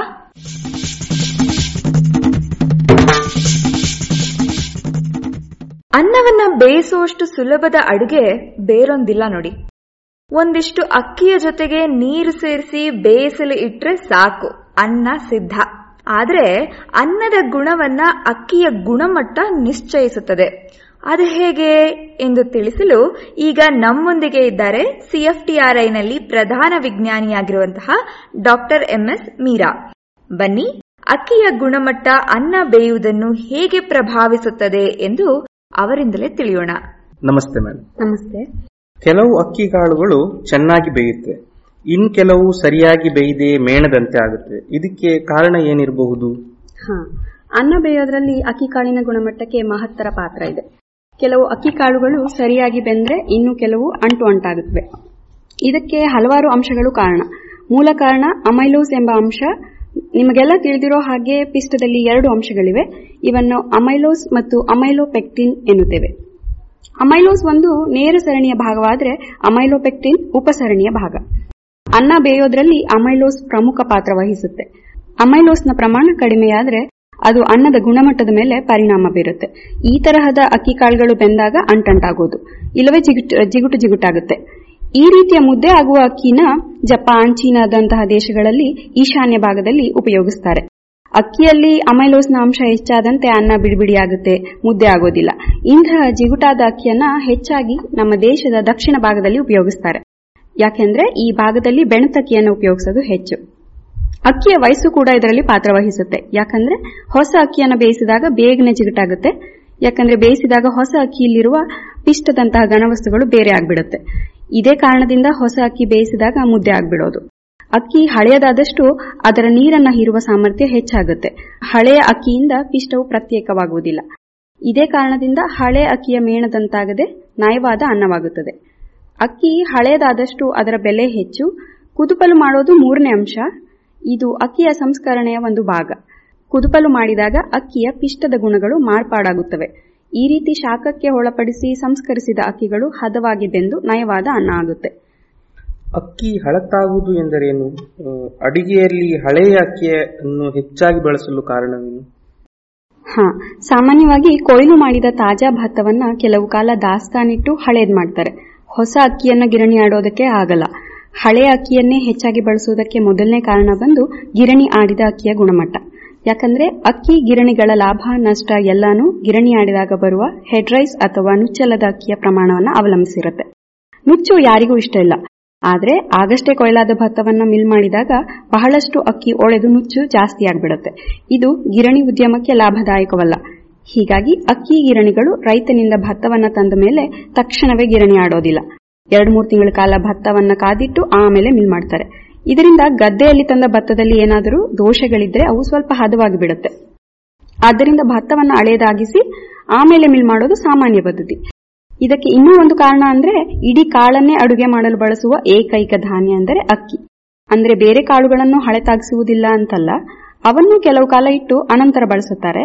Speaker 1: ಅನ್ನವನ್ನ ಬೇಯಿಸುವಷ್ಟು ಸುಲಭದ ಅಡುಗೆ ಬೇರೊಂದಿಲ್ಲ ನೋಡಿ ಒಂದಿಷ್ಟು ಅಕ್ಕಿಯ ಜೊತೆಗೆ ನೀರು ಸೇರಿಸಿ ಬೇಯಿಸಲು ಇಟ್ರೆ ಸಾಕು ಅನ್ನ ಸಿದ್ಧ ಆದ್ರೆ ಅನ್ನದ ಗುಣವನ್ನ ಅಕ್ಕಿಯ ಗುಣಮಟ್ಟ ನಿಶ್ಚಯಿಸುತ್ತದೆ ಅದು ಹೇಗೆ ಎಂದು ತಿಳಿಸಲು ಈಗ ನಮ್ಮೊಂದಿಗೆ ಇದ್ದಾರೆ ಸಿಎಫ್ಟಿಆರ್ಐನಲ್ಲಿ ಪ್ರಧಾನ ವಿಜ್ಞಾನಿಯಾಗಿರುವಂತಹ ಡಾಕ್ಟರ್ ಎಂಎಸ್ ಮೀರಾ ಬನ್ನಿ ಅಕ್ಕಿಯ ಗುಣಮಟ್ಟ ಅನ್ನ ಬೇಯುವುದನ್ನು ಹೇಗೆ ಪ್ರಭಾವಿಸುತ್ತದೆ ಎಂದು ಅವರಿಂದಲೇ ತಿಳಿಯೋಣ
Speaker 3: ನಮಸ್ತೆ ಮ್ಯಾಮ್
Speaker 2: ನಮಸ್ತೆ
Speaker 3: ಕೆಲವು ಅಕ್ಕಿ ಕಾಳುಗಳು ಚೆನ್ನಾಗಿ ಬೇಯುತ್ತವೆ ಇನ್ ಕೆಲವು ಸರಿಯಾಗಿ ಬೇಯದೆ ಮೇಣದಂತೆ ಆಗುತ್ತೆ ಇದಕ್ಕೆ ಕಾರಣ ಏನಿರಬಹುದು
Speaker 2: ಹಾ ಅನ್ನ ಬೇಯೋದ್ರಲ್ಲಿ ಅಕ್ಕಿ ಕಾಳಿನ ಗುಣಮಟ್ಟಕ್ಕೆ ಮಹತ್ತರ ಪಾತ್ರ ಇದೆ ಕೆಲವು ಅಕ್ಕಿ ಕಾಳುಗಳು ಸರಿಯಾಗಿ ಬೆಂದ್ರೆ ಇನ್ನು ಕೆಲವು ಅಂಟು ಅಂಟಾಗುತ್ತವೆ ಇದಕ್ಕೆ ಹಲವಾರು ಅಂಶಗಳು ಕಾರಣ ಮೂಲ ಕಾರಣ ಅಮೈಲೋಸ್ ಎಂಬ ಅಂಶ ನಿಮಗೆಲ್ಲ ತಿಳಿದಿರೋ ಹಾಗೆ ಪಿಷ್ಟದಲ್ಲಿ ಎರಡು ಅಂಶಗಳಿವೆ ಇವನ್ನು ಅಮೈಲೋಸ್ ಮತ್ತು ಅಮೈಲೋಪೆಕ್ಟಿನ್ ಎನ್ನುತ್ತೇವೆ ಅಮೈಲೋಸ್ ಒಂದು ನೇರ ಸರಣಿಯ ಭಾಗವಾದರೆ ಅಮೈಲೋಪೆಕ್ಟಿನ್ ಉಪಸರಣಿಯ ಭಾಗ ಅನ್ನ ಬೇಯೋದ್ರಲ್ಲಿ ಅಮೈಲೋಸ್ ಪ್ರಮುಖ ಪಾತ್ರ ವಹಿಸುತ್ತೆ ಅಮೈಲೋಸ್ನ ಪ್ರಮಾಣ ಕಡಿಮೆಯಾದರೆ ಅದು ಅನ್ನದ ಗುಣಮಟ್ಟದ ಮೇಲೆ ಪರಿಣಾಮ ಬೀರುತ್ತೆ ಈ ತರಹದ ಅಕ್ಕಿ ಕಾಳುಗಳು ಬೆಂದಾಗ ಅಂಟಂಟಾಗೋದು ಇಲ್ಲವೇ ಜಿಗುಟು ಜಿಗುಟು ಜಿಗುಟಾಗುತ್ತೆ ಈ ರೀತಿಯ ಮುದ್ದೆ ಆಗುವ ಅಕ್ಕಿನ ಜಪಾನ್ ಚೀನಾದಂತಹ ದೇಶಗಳಲ್ಲಿ ಈಶಾನ್ಯ ಭಾಗದಲ್ಲಿ ಉಪಯೋಗಿಸ್ತಾರೆ ಅಕ್ಕಿಯಲ್ಲಿ ಅಮೈಲೋಸ್ನ ಅಂಶ ಹೆಚ್ಚಾದಂತೆ ಅನ್ನ ಬಿಡಿಬಿಡಿಯಾಗುತ್ತೆ ಮುದ್ದೆ ಆಗೋದಿಲ್ಲ ಇಂತಹ ಜಿಗುಟಾದ ಅಕ್ಕಿಯನ್ನ ಹೆಚ್ಚಾಗಿ ನಮ್ಮ ದೇಶದ ದಕ್ಷಿಣ ಭಾಗದಲ್ಲಿ ಉಪಯೋಗಿಸ್ತಾರೆ ಯಾಕೆಂದ್ರೆ ಈ ಭಾಗದಲ್ಲಿ ಬೆಣತಕ್ಕಿಯನ್ನು ಉಪಯೋಗಿಸೋದು ಹೆಚ್ಚು ಅಕ್ಕಿಯ ವಯಸ್ಸು ಕೂಡ ಇದರಲ್ಲಿ ಪಾತ್ರ ವಹಿಸುತ್ತೆ ಯಾಕಂದ್ರೆ ಹೊಸ ಅಕ್ಕಿಯನ್ನು ಬೇಯಿಸಿದಾಗ ಬೇಗನೆ ಜಿಗುಟಾಗುತ್ತೆ ಯಾಕಂದ್ರೆ ಬೇಯಿಸಿದಾಗ ಹೊಸ ಅಕ್ಕಿಯಲ್ಲಿರುವ ಪಿಷ್ಟದಂತಹ ಘನವಸ್ತುಗಳು ಬೇರೆ ಆಗ್ಬಿಡುತ್ತೆ ಇದೇ ಕಾರಣದಿಂದ ಹೊಸ ಅಕ್ಕಿ ಬೇಯಿಸಿದಾಗ ಮುದ್ದೆ ಆಗ್ಬಿಡೋದು ಅಕ್ಕಿ ಹಳೆಯದಾದಷ್ಟು ಅದರ ನೀರನ್ನ ಹೀರುವ ಸಾಮರ್ಥ್ಯ ಹೆಚ್ಚಾಗುತ್ತೆ ಹಳೆಯ ಅಕ್ಕಿಯಿಂದ ಪಿಷ್ಟವು ಪ್ರತ್ಯೇಕವಾಗುವುದಿಲ್ಲ ಇದೇ ಕಾರಣದಿಂದ ಹಳೆ ಅಕ್ಕಿಯ ಮೇಣದಂತಾಗದೆ ನಯವಾದ ಅನ್ನವಾಗುತ್ತದೆ ಅಕ್ಕಿ ಹಳೆಯದಾದಷ್ಟು ಅದರ ಬೆಲೆ ಹೆಚ್ಚು ಕುದುಪಲು ಮಾಡೋದು ಮೂರನೇ ಅಂಶ ಇದು ಅಕ್ಕಿಯ ಸಂಸ್ಕರಣೆಯ ಒಂದು ಭಾಗ ಕುದುಪಲು ಮಾಡಿದಾಗ ಅಕ್ಕಿಯ ಪಿಷ್ಟದ ಗುಣಗಳು ಮಾರ್ಪಾಡಾಗುತ್ತವೆ ಈ ರೀತಿ ಶಾಖಕ್ಕೆ ಒಳಪಡಿಸಿ ಸಂಸ್ಕರಿಸಿದ ಅಕ್ಕಿಗಳು ಹದವಾಗಿ ಬೆಂದು ನಯವಾದ ಅನ್ನ ಆಗುತ್ತೆ
Speaker 3: ಅಕ್ಕಿ ಹಳತಾಗುವುದು ಎಂದರೇನು ಆ, ಅಡಿಗೆಯಲ್ಲಿ ಹಳೆಯ ಅಕ್ಕಿಯನ್ನು ಹೆಚ್ಚಾಗಿ ಬಳಸಲು ಕಾರಣವೇನು
Speaker 2: ಹಾ ಸಾಮಾನ್ಯವಾಗಿ ಕೊಯ್ಲು ಮಾಡಿದ ತಾಜಾ ಭತ್ತವನ್ನ ಕೆಲವು ಕಾಲ ದಾಸ್ತಾನಿಟ್ಟು ಹಳೇದ್ ಮಾಡ್ತಾರೆ ಹೊಸ ಅಕ್ಕಿಯನ್ನ ಗಿರಣಿ ಆಡೋದಕ್ಕೆ ಆಗಲ್ಲ ಹಳೆಯ ಅಕ್ಕಿಯನ್ನೇ ಹೆಚ್ಚಾಗಿ ಬಳಸುವುದಕ್ಕೆ ಮೊದಲನೇ ಕಾರಣ ಬಂದು ಗಿರಣಿ ಆಡಿದ ಅಕ್ಕಿಯ ಗುಣಮಟ್ಟ ಯಾಕಂದ್ರೆ ಅಕ್ಕಿ ಗಿರಣಿಗಳ ಲಾಭ ನಷ್ಟ ಎಲ್ಲಾನು ಗಿರಣಿ ಆಡಿದಾಗ ಬರುವ ಹೆಡ್ ರೈಸ್ ಅಥವಾ ನುಚ್ಚಲ್ಲದ ಅಕ್ಕಿಯ ಪ್ರಮಾಣವನ್ನ ಅವಲಂಬಿಸಿರುತ್ತೆ ನುಚ್ಚು ಯಾರಿಗೂ ಇಷ್ಟ ಇಲ್ಲ ಆದ್ರೆ ಆಗಷ್ಟೇ ಕೊಯ್ಲಾದ ಭತ್ತವನ್ನ ಮಿಲ್ ಮಾಡಿದಾಗ ಬಹಳಷ್ಟು ಅಕ್ಕಿ ಒಳೆದು ನುಚ್ಚು ಜಾಸ್ತಿ ಆಗ್ಬಿಡುತ್ತೆ ಇದು ಗಿರಣಿ ಉದ್ಯಮಕ್ಕೆ ಲಾಭದಾಯಕವಲ್ಲ ಹೀಗಾಗಿ ಅಕ್ಕಿ ಗಿರಣಿಗಳು ರೈತನಿಂದ ಭತ್ತವನ್ನ ತಂದ ಮೇಲೆ ತಕ್ಷಣವೇ ಗಿರಣಿ ಆಡೋದಿಲ್ಲ ಎರಡ್ ಮೂರು ತಿಂಗಳ ಕಾಲ ಭತ್ತವನ್ನ ಕಾದಿಟ್ಟು ಆಮೇಲೆ ಮಿಲ್ ಮಾಡ್ತಾರೆ ಇದರಿಂದ ಗದ್ದೆಯಲ್ಲಿ ತಂದ ಭತ್ತದಲ್ಲಿ ಏನಾದರೂ ದೋಷಗಳಿದ್ರೆ ಅವು ಸ್ವಲ್ಪ ಹದವಾಗಿ ಬಿಡುತ್ತೆ ಆದ್ದರಿಂದ ಭತ್ತವನ್ನ ಹಳೆಯದಾಗಿಸಿ ಆಮೇಲೆ ಮಿಲ್ ಮಾಡೋದು ಸಾಮಾನ್ಯ ಪದ್ಧತಿ ಇದಕ್ಕೆ ಇನ್ನೂ ಒಂದು ಕಾರಣ ಅಂದ್ರೆ ಇಡೀ ಕಾಳನ್ನೇ ಅಡುಗೆ ಮಾಡಲು ಬಳಸುವ ಏಕೈಕ ಧಾನ್ಯ ಅಂದರೆ ಅಕ್ಕಿ ಅಂದ್ರೆ ಬೇರೆ ಕಾಳುಗಳನ್ನು ಹಳೆತಾಗಿಸುವುದಿಲ್ಲ ಅಂತಲ್ಲ ಅವನ್ನು ಕೆಲವು ಕಾಲ ಇಟ್ಟು ಅನಂತರ ಬಳಸುತ್ತಾರೆ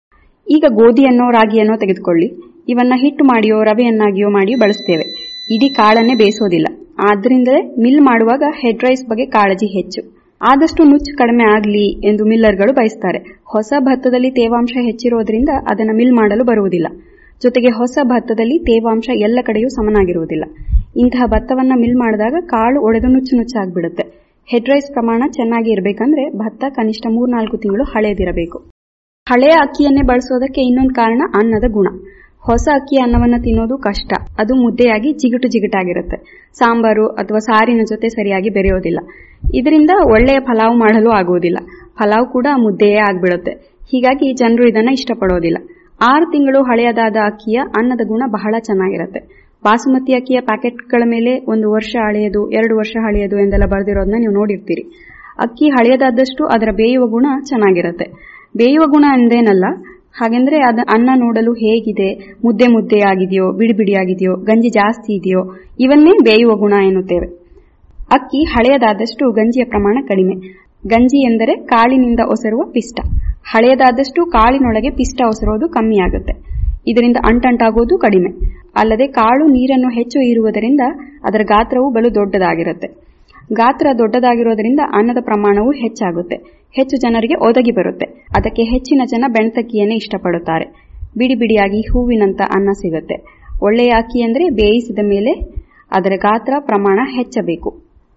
Speaker 2: ಈಗ ಗೋಧಿಯನ್ನೋ ರಾಗಿಯನ್ನೋ ತೆಗೆದುಕೊಳ್ಳಿ ಇವನ್ನ ಹಿಟ್ಟು ಮಾಡಿಯೋ ರವೆಯನ್ನಾಗಿಯೋ ಮಾಡಿಯೋ ಬಳಸ್ತೇವೆ ಇಡೀ ಕಾಳನ್ನೇ ಬೇಯಿಸೋದಿಲ್ಲ ಆದ್ರಿಂದಲೇ ಮಿಲ್ ಮಾಡುವಾಗ ಹೆಡ್ ರೈಸ್ ಬಗ್ಗೆ ಕಾಳಜಿ ಹೆಚ್ಚು ಆದಷ್ಟು ನುಚ್ಚು ಕಡಿಮೆ ಆಗಲಿ ಎಂದು ಮಿಲ್ಲರ್ಗಳು ಬಯಸ್ತಾರೆ ಹೊಸ ಭತ್ತದಲ್ಲಿ ತೇವಾಂಶ ಹೆಚ್ಚಿರೋದ್ರಿಂದ ಅದನ್ನು ಮಿಲ್ ಮಾಡಲು ಬರುವುದಿಲ್ಲ ಜೊತೆಗೆ ಹೊಸ ಭತ್ತದಲ್ಲಿ ತೇವಾಂಶ ಎಲ್ಲ ಕಡೆಯೂ ಸಮನಾಗಿರುವುದಿಲ್ಲ ಇಂತಹ ಭತ್ತವನ್ನ ಮಿಲ್ ಮಾಡಿದಾಗ ಕಾಳು ಒಡೆದು ನುಚ್ಚು ನುಚ್ಚಾಗ್ಬಿಡುತ್ತೆ ಹೆಡ್ ರೈಸ್ ಪ್ರಮಾಣ ಚೆನ್ನಾಗಿ ಇರಬೇಕಂದ್ರೆ ಭತ್ತ ಕನಿಷ್ಠ ಮೂರ್ನಾಲ್ಕು ತಿಂಗಳು ಹಳೆಯದಿರಬೇಕು ಹಳೆಯ ಅಕ್ಕಿಯನ್ನೇ ಬಳಸೋದಕ್ಕೆ ಇನ್ನೊಂದು ಕಾರಣ ಅನ್ನದ ಗುಣ ಹೊಸ ಅಕ್ಕಿ ಅನ್ನವನ್ನ ತಿನ್ನೋದು ಕಷ್ಟ ಅದು ಮುದ್ದೆಯಾಗಿ ಜಿಗುಟು ಜಿಗುಟಾಗಿರುತ್ತೆ ಸಾಂಬಾರು ಅಥವಾ ಸಾರಿನ ಜೊತೆ ಸರಿಯಾಗಿ ಬೆರೆಯೋದಿಲ್ಲ ಇದರಿಂದ ಒಳ್ಳೆಯ ಫಲಾವ್ ಮಾಡಲು ಆಗುವುದಿಲ್ಲ ಫಲಾವ್ ಕೂಡ ಮುದ್ದೆಯೇ ಆಗ್ಬಿಡುತ್ತೆ ಹೀಗಾಗಿ ಜನರು ಇದನ್ನ ಇಷ್ಟಪಡೋದಿಲ್ಲ ಆರು ತಿಂಗಳು ಹಳೆಯದಾದ ಅಕ್ಕಿಯ ಅನ್ನದ ಗುಣ ಬಹಳ ಚೆನ್ನಾಗಿರುತ್ತೆ ಬಾಸುಮತಿ ಅಕ್ಕಿಯ ಪ್ಯಾಕೆಟ್ಗಳ ಮೇಲೆ ಒಂದು ವರ್ಷ ಹಳೆಯದು ಎರಡು ವರ್ಷ ಹಳೆಯದು ಎಂದೆಲ್ಲ ಬರೆದಿರೋದನ್ನ ನೀವು ನೋಡಿರ್ತೀರಿ ಅಕ್ಕಿ ಹಳೆಯದಾದಷ್ಟು ಅದರ ಬೇಯುವ ಗುಣ ಚೆನ್ನಾಗಿರುತ್ತೆ ಬೇಯುವ ಗುಣ ಅಂದೇನಲ್ಲ ಹಾಗೆಂದ್ರೆ ಅದ ಅನ್ನ ನೋಡಲು ಹೇಗಿದೆ ಮುದ್ದೆ ಮುದ್ದೆ ಆಗಿದೆಯೋ ಬಿಡಿ ಬಿಡಿಯಾಗಿದೆಯೋ ಗಂಜಿ ಜಾಸ್ತಿ ಇದೆಯೋ ಇವನ್ನೇ ಬೇಯುವ ಗುಣ ಎನ್ನುತ್ತೇವೆ ಅಕ್ಕಿ ಹಳೆಯದಾದಷ್ಟು ಗಂಜಿಯ ಪ್ರಮಾಣ ಕಡಿಮೆ ಗಂಜಿ ಎಂದರೆ ಕಾಳಿನಿಂದ ಒಸರುವ ಪಿಷ್ಟ ಹಳೆಯದಾದಷ್ಟು ಕಾಳಿನೊಳಗೆ ಪಿಷ್ಟ ಒಸರೋದು ಕಮ್ಮಿಯಾಗುತ್ತೆ ಇದರಿಂದ ಅಂಟಂಟಾಗೋದು ಕಡಿಮೆ ಅಲ್ಲದೆ ಕಾಳು ನೀರನ್ನು ಹೆಚ್ಚು ಹೀರುವುದರಿಂದ ಅದರ ಗಾತ್ರವು ಬಲು ದೊಡ್ಡದಾಗಿರುತ್ತೆ ಗಾತ್ರ ದೊಡ್ಡದಾಗಿರೋದ್ರಿಂದ ಅನ್ನದ ಪ್ರಮಾಣವು ಹೆಚ್ಚಾಗುತ್ತೆ ಹೆಚ್ಚು ಜನರಿಗೆ ಒದಗಿ ಬರುತ್ತೆ ಅದಕ್ಕೆ ಹೆಚ್ಚಿನ ಜನ ಬೆಣ್ತಕ್ಕಿಯನ್ನೇ ಇಷ್ಟಪಡುತ್ತಾರೆ ಬಿಡಿ ಬಿಡಿಯಾಗಿ ಹೂವಿನಂತ ಅನ್ನ ಸಿಗುತ್ತೆ ಒಳ್ಳೆಯ ಅಕ್ಕಿ ಅಂದರೆ ಬೇಯಿಸಿದ ಮೇಲೆ ಅದರ ಗಾತ್ರ ಪ್ರಮಾಣ ಹೆಚ್ಚಬೇಕು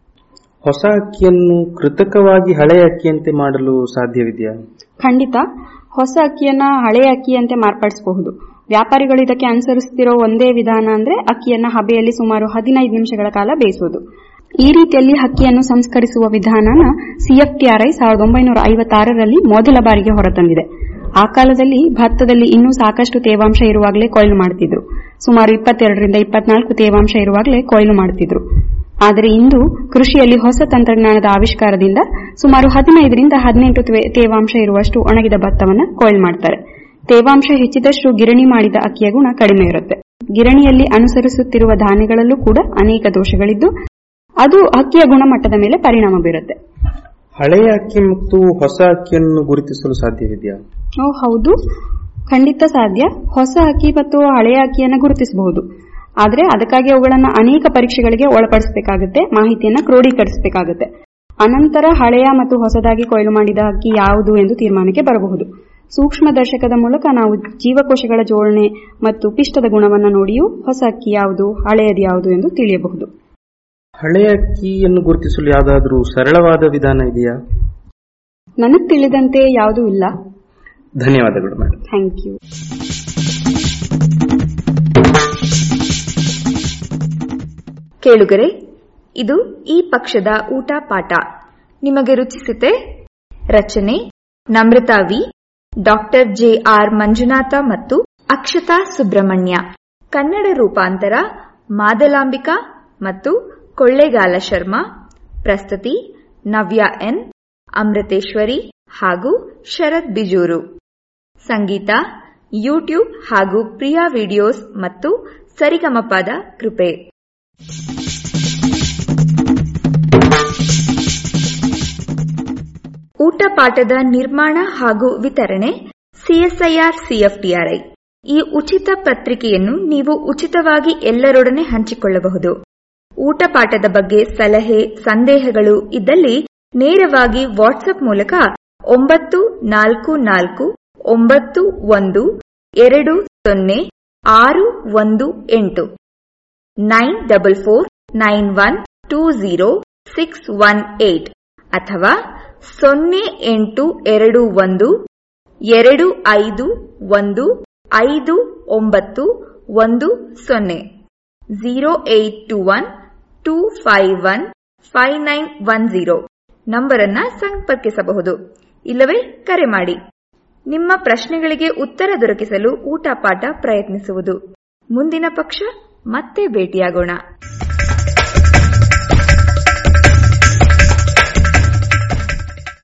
Speaker 3: ಹೊಸ ಅಕ್ಕಿಯನ್ನು ಕೃತಕವಾಗಿ ಹಳೆಯ ಅಕ್ಕಿಯಂತೆ ಮಾಡಲು ಸಾಧ್ಯವಿದೆಯಾ
Speaker 2: ಖಂಡಿತ ಹೊಸ ಅಕ್ಕಿಯನ್ನ ಹಳೆಯ ಅಕ್ಕಿಯಂತೆ ಮಾರ್ಪಡಿಸಬಹುದು ವ್ಯಾಪಾರಿಗಳು ಇದಕ್ಕೆ ಅನುಸರಿಸುತ್ತಿರೋ ಒಂದೇ ವಿಧಾನ ಅಂದ್ರೆ ಅಕ್ಕಿಯನ್ನ ಹಬೆಯಲ್ಲಿ ಸುಮಾರು ಹದಿನೈದು ನಿಮಿಷಗಳ ಕಾಲ ಬೇಯಿಸೋದು ಈ ರೀತಿಯಲ್ಲಿ ಅಕ್ಕಿಯನ್ನು ಸಂಸ್ಕರಿಸುವ ವಿಧಾನನ ಸಿಎಫ್ಟಿಆರ್ಐ ಸಾವಿರದ ಒಂಬೈನೂರ ಐವತ್ತಾರರಲ್ಲಿ ಮೊದಲ ಬಾರಿಗೆ ಹೊರತಂದಿದೆ ಆ ಕಾಲದಲ್ಲಿ ಭತ್ತದಲ್ಲಿ ಇನ್ನೂ ಸಾಕಷ್ಟು ತೇವಾಂಶ ಇರುವಾಗಲೇ ಕೊಯ್ಲು ಮಾಡುತ್ತಿದ್ರು ಸುಮಾರು ಇಪ್ಪತ್ತೆರಡರಿಂದ ಇಪ್ಪತ್ನಾಲ್ಕು ತೇವಾಂಶ ಇರುವಾಗಲೇ ಕೊಯ್ಲು ಮಾಡುತ್ತಿದ್ರು ಆದರೆ ಇಂದು ಕೃಷಿಯಲ್ಲಿ ಹೊಸ ತಂತ್ರಜ್ಞಾನದ ಆವಿಷ್ಕಾರದಿಂದ ಸುಮಾರು ಹದಿನೈದರಿಂದ ಹದಿನೆಂಟು ತೇವಾಂಶ ಇರುವಷ್ಟು ಒಣಗಿದ ಭತ್ತವನ್ನು ಕೊಯ್ಲು ಮಾಡ್ತಾರೆ ತೇವಾಂಶ ಹೆಚ್ಚಿದಷ್ಟು ಗಿರಣಿ ಮಾಡಿದ ಅಕ್ಕಿಯ ಗುಣ ಕಡಿಮೆ ಇರುತ್ತೆ ಗಿರಣಿಯಲ್ಲಿ ಅನುಸರಿಸುತ್ತಿರುವ ಧಾನ್ಯಗಳಲ್ಲೂ ಕೂಡ ಅನೇಕ ದೋಷಗಳಿದ್ದು ಅದು ಅಕ್ಕಿಯ ಗುಣಮಟ್ಟದ ಮೇಲೆ ಪರಿಣಾಮ ಬೀರುತ್ತೆ
Speaker 3: ಹಳೆಯ ಅಕ್ಕಿ ಮತ್ತು ಹೊಸ ಅಕ್ಕಿಯನ್ನು ಗುರುತಿಸಲು ಸಾಧ್ಯವಿದೆಯಾ
Speaker 2: ಓ ಹೌದು ಖಂಡಿತ ಸಾಧ್ಯ ಹೊಸ ಅಕ್ಕಿ ಮತ್ತು ಹಳೆಯ ಅಕ್ಕಿಯನ್ನು ಗುರುತಿಸಬಹುದು ಆದರೆ ಅದಕ್ಕಾಗಿ ಅವುಗಳನ್ನು ಅನೇಕ ಪರೀಕ್ಷೆಗಳಿಗೆ ಒಳಪಡಿಸಬೇಕಾಗುತ್ತೆ ಮಾಹಿತಿಯನ್ನು ಕ್ರೋಢೀಕರಿಸಬೇಕಾಗುತ್ತೆ ಅನಂತರ ಹಳೆಯ ಮತ್ತು ಹೊಸದಾಗಿ ಕೊಯ್ಲು ಮಾಡಿದ ಅಕ್ಕಿ ಯಾವುದು ಎಂದು ತೀರ್ಮಾನಕ್ಕೆ ಬರಬಹುದು ಸೂಕ್ಷ್ಮ ದರ್ಶಕದ ಮೂಲಕ ನಾವು ಜೀವಕೋಶಗಳ ಜೋಡಣೆ ಮತ್ತು ಪಿಷ್ಟದ ಗುಣವನ್ನು ನೋಡಿಯೂ ಹೊಸ ಅಕ್ಕಿ ಯಾವುದು ಹಳೆಯದು ಯಾವುದು ಎಂದು ತಿಳಿಯಬಹುದು
Speaker 3: ಹಳೆಯ ಕೀಯನ್ನು ಗುರುತಿಸಲು ಯಾವುದಾದ್ರೂ ಸರಳವಾದ ವಿಧಾನ ಇದೆಯಾ
Speaker 2: ನನಗ್ ತಿಳಿದಂತೆ ಯಾವುದೂ ಇಲ್ಲ
Speaker 3: ಧನ್ಯವಾದಗಳು ಮೇಡಮ್
Speaker 2: ಥ್ಯಾಂಕ್ ಯು
Speaker 1: ಕೇಳುಗರೆ ಇದು ಈ ಪಕ್ಷದ ಊಟ ಪಾಠ ನಿಮಗೆ ರುಚಿಸಿತೆ ರಚನೆ Namratha V doctor J R Manjunatha ಮತ್ತು ಅಕ್ಷತಾ ಸುಬ್ರಹ್ಮಣ್ಯ ಕನ್ನಡ ರೂಪಾಂತರ ಮಾದಲಾಂಬಿಕಾ ಮತ್ತು ಕೊಳ್ಳೇಗಾಲ ಶರ್ಮಾ ಪ್ರಸ್ತುತಿ ನವ್ಯ ಎನ್ ಅಮೃತೇಶ್ವರಿ ಹಾಗೂ ಶರತ್ ಬಿಜೂರು ಸಂಗೀತ ಯೂಟ್ಯೂಬ್ ಹಾಗೂ ಪ್ರಿಯಾ ವಿಡಿಯೋಸ್ ಮತ್ತು ಸರಿಗಮಪದ ಕೃಪೆ ಊಟ ಪಾಠದ ನಿರ್ಮಾಣ ಹಾಗೂ ವಿತರಣೆ ಸಿಎಸ್ಐಆರ್ ಸಿಎಫ್ಟಿಆರ್ಐ ಈ ಉಚಿತ ಪತ್ರಿಕೆಯನ್ನು ನೀವು ಉಚಿತವಾಗಿ ಎಲ್ಲರೊಡನೆ ಹಂಚಿಕೊಳ್ಳಬಹುದು ಊಟ ಪಾಠದ ಬಗ್ಗೆ ಸಲಹೆ ಸಂದೇಹಗಳು ಇದ್ದಲ್ಲಿ ನೇರವಾಗಿ ವಾಟ್ಸ್ಆಪ್ ಮೂಲಕ ಒಂಬತ್ತು ನಾಲ್ಕು ನಾಲ್ಕು ಒಂಬತ್ತು ಒಂದು ಎರಡು ಸೊನ್ನೆ ಆರು ಒಂದು ಎಂಟು nine double four nine one two zero six one eight ಅಥವಾ ಸೊನ್ನೆ ಎಂಟು ಎರಡು ಒಂದು ಎರಡು ಐದು ಒಂದು ಐದು ಒಂಬತ್ತು ಒಂದು ಸೊನ್ನೆ zero eight two one two five one five nine one zero ನಂಬರನ್ನ ಸಂಪರ್ಕಿಸಬಹುದು ಇಲ್ಲವೇ ಕರೆ ಮಾಡಿ ನಿಮ್ಮ ಪ್ರಶ್ನೆಗಳಿಗೆ ಉತ್ತರ ದೊರಕಿಸಲು ಊಟ ಪಾಠ ಪ್ರಯತ್ನಿಸುವುದು ಮುಂದಿನ ಪಕ್ಷ ಮತ್ತೆ ಭೇಟಿಯಾಗೋಣ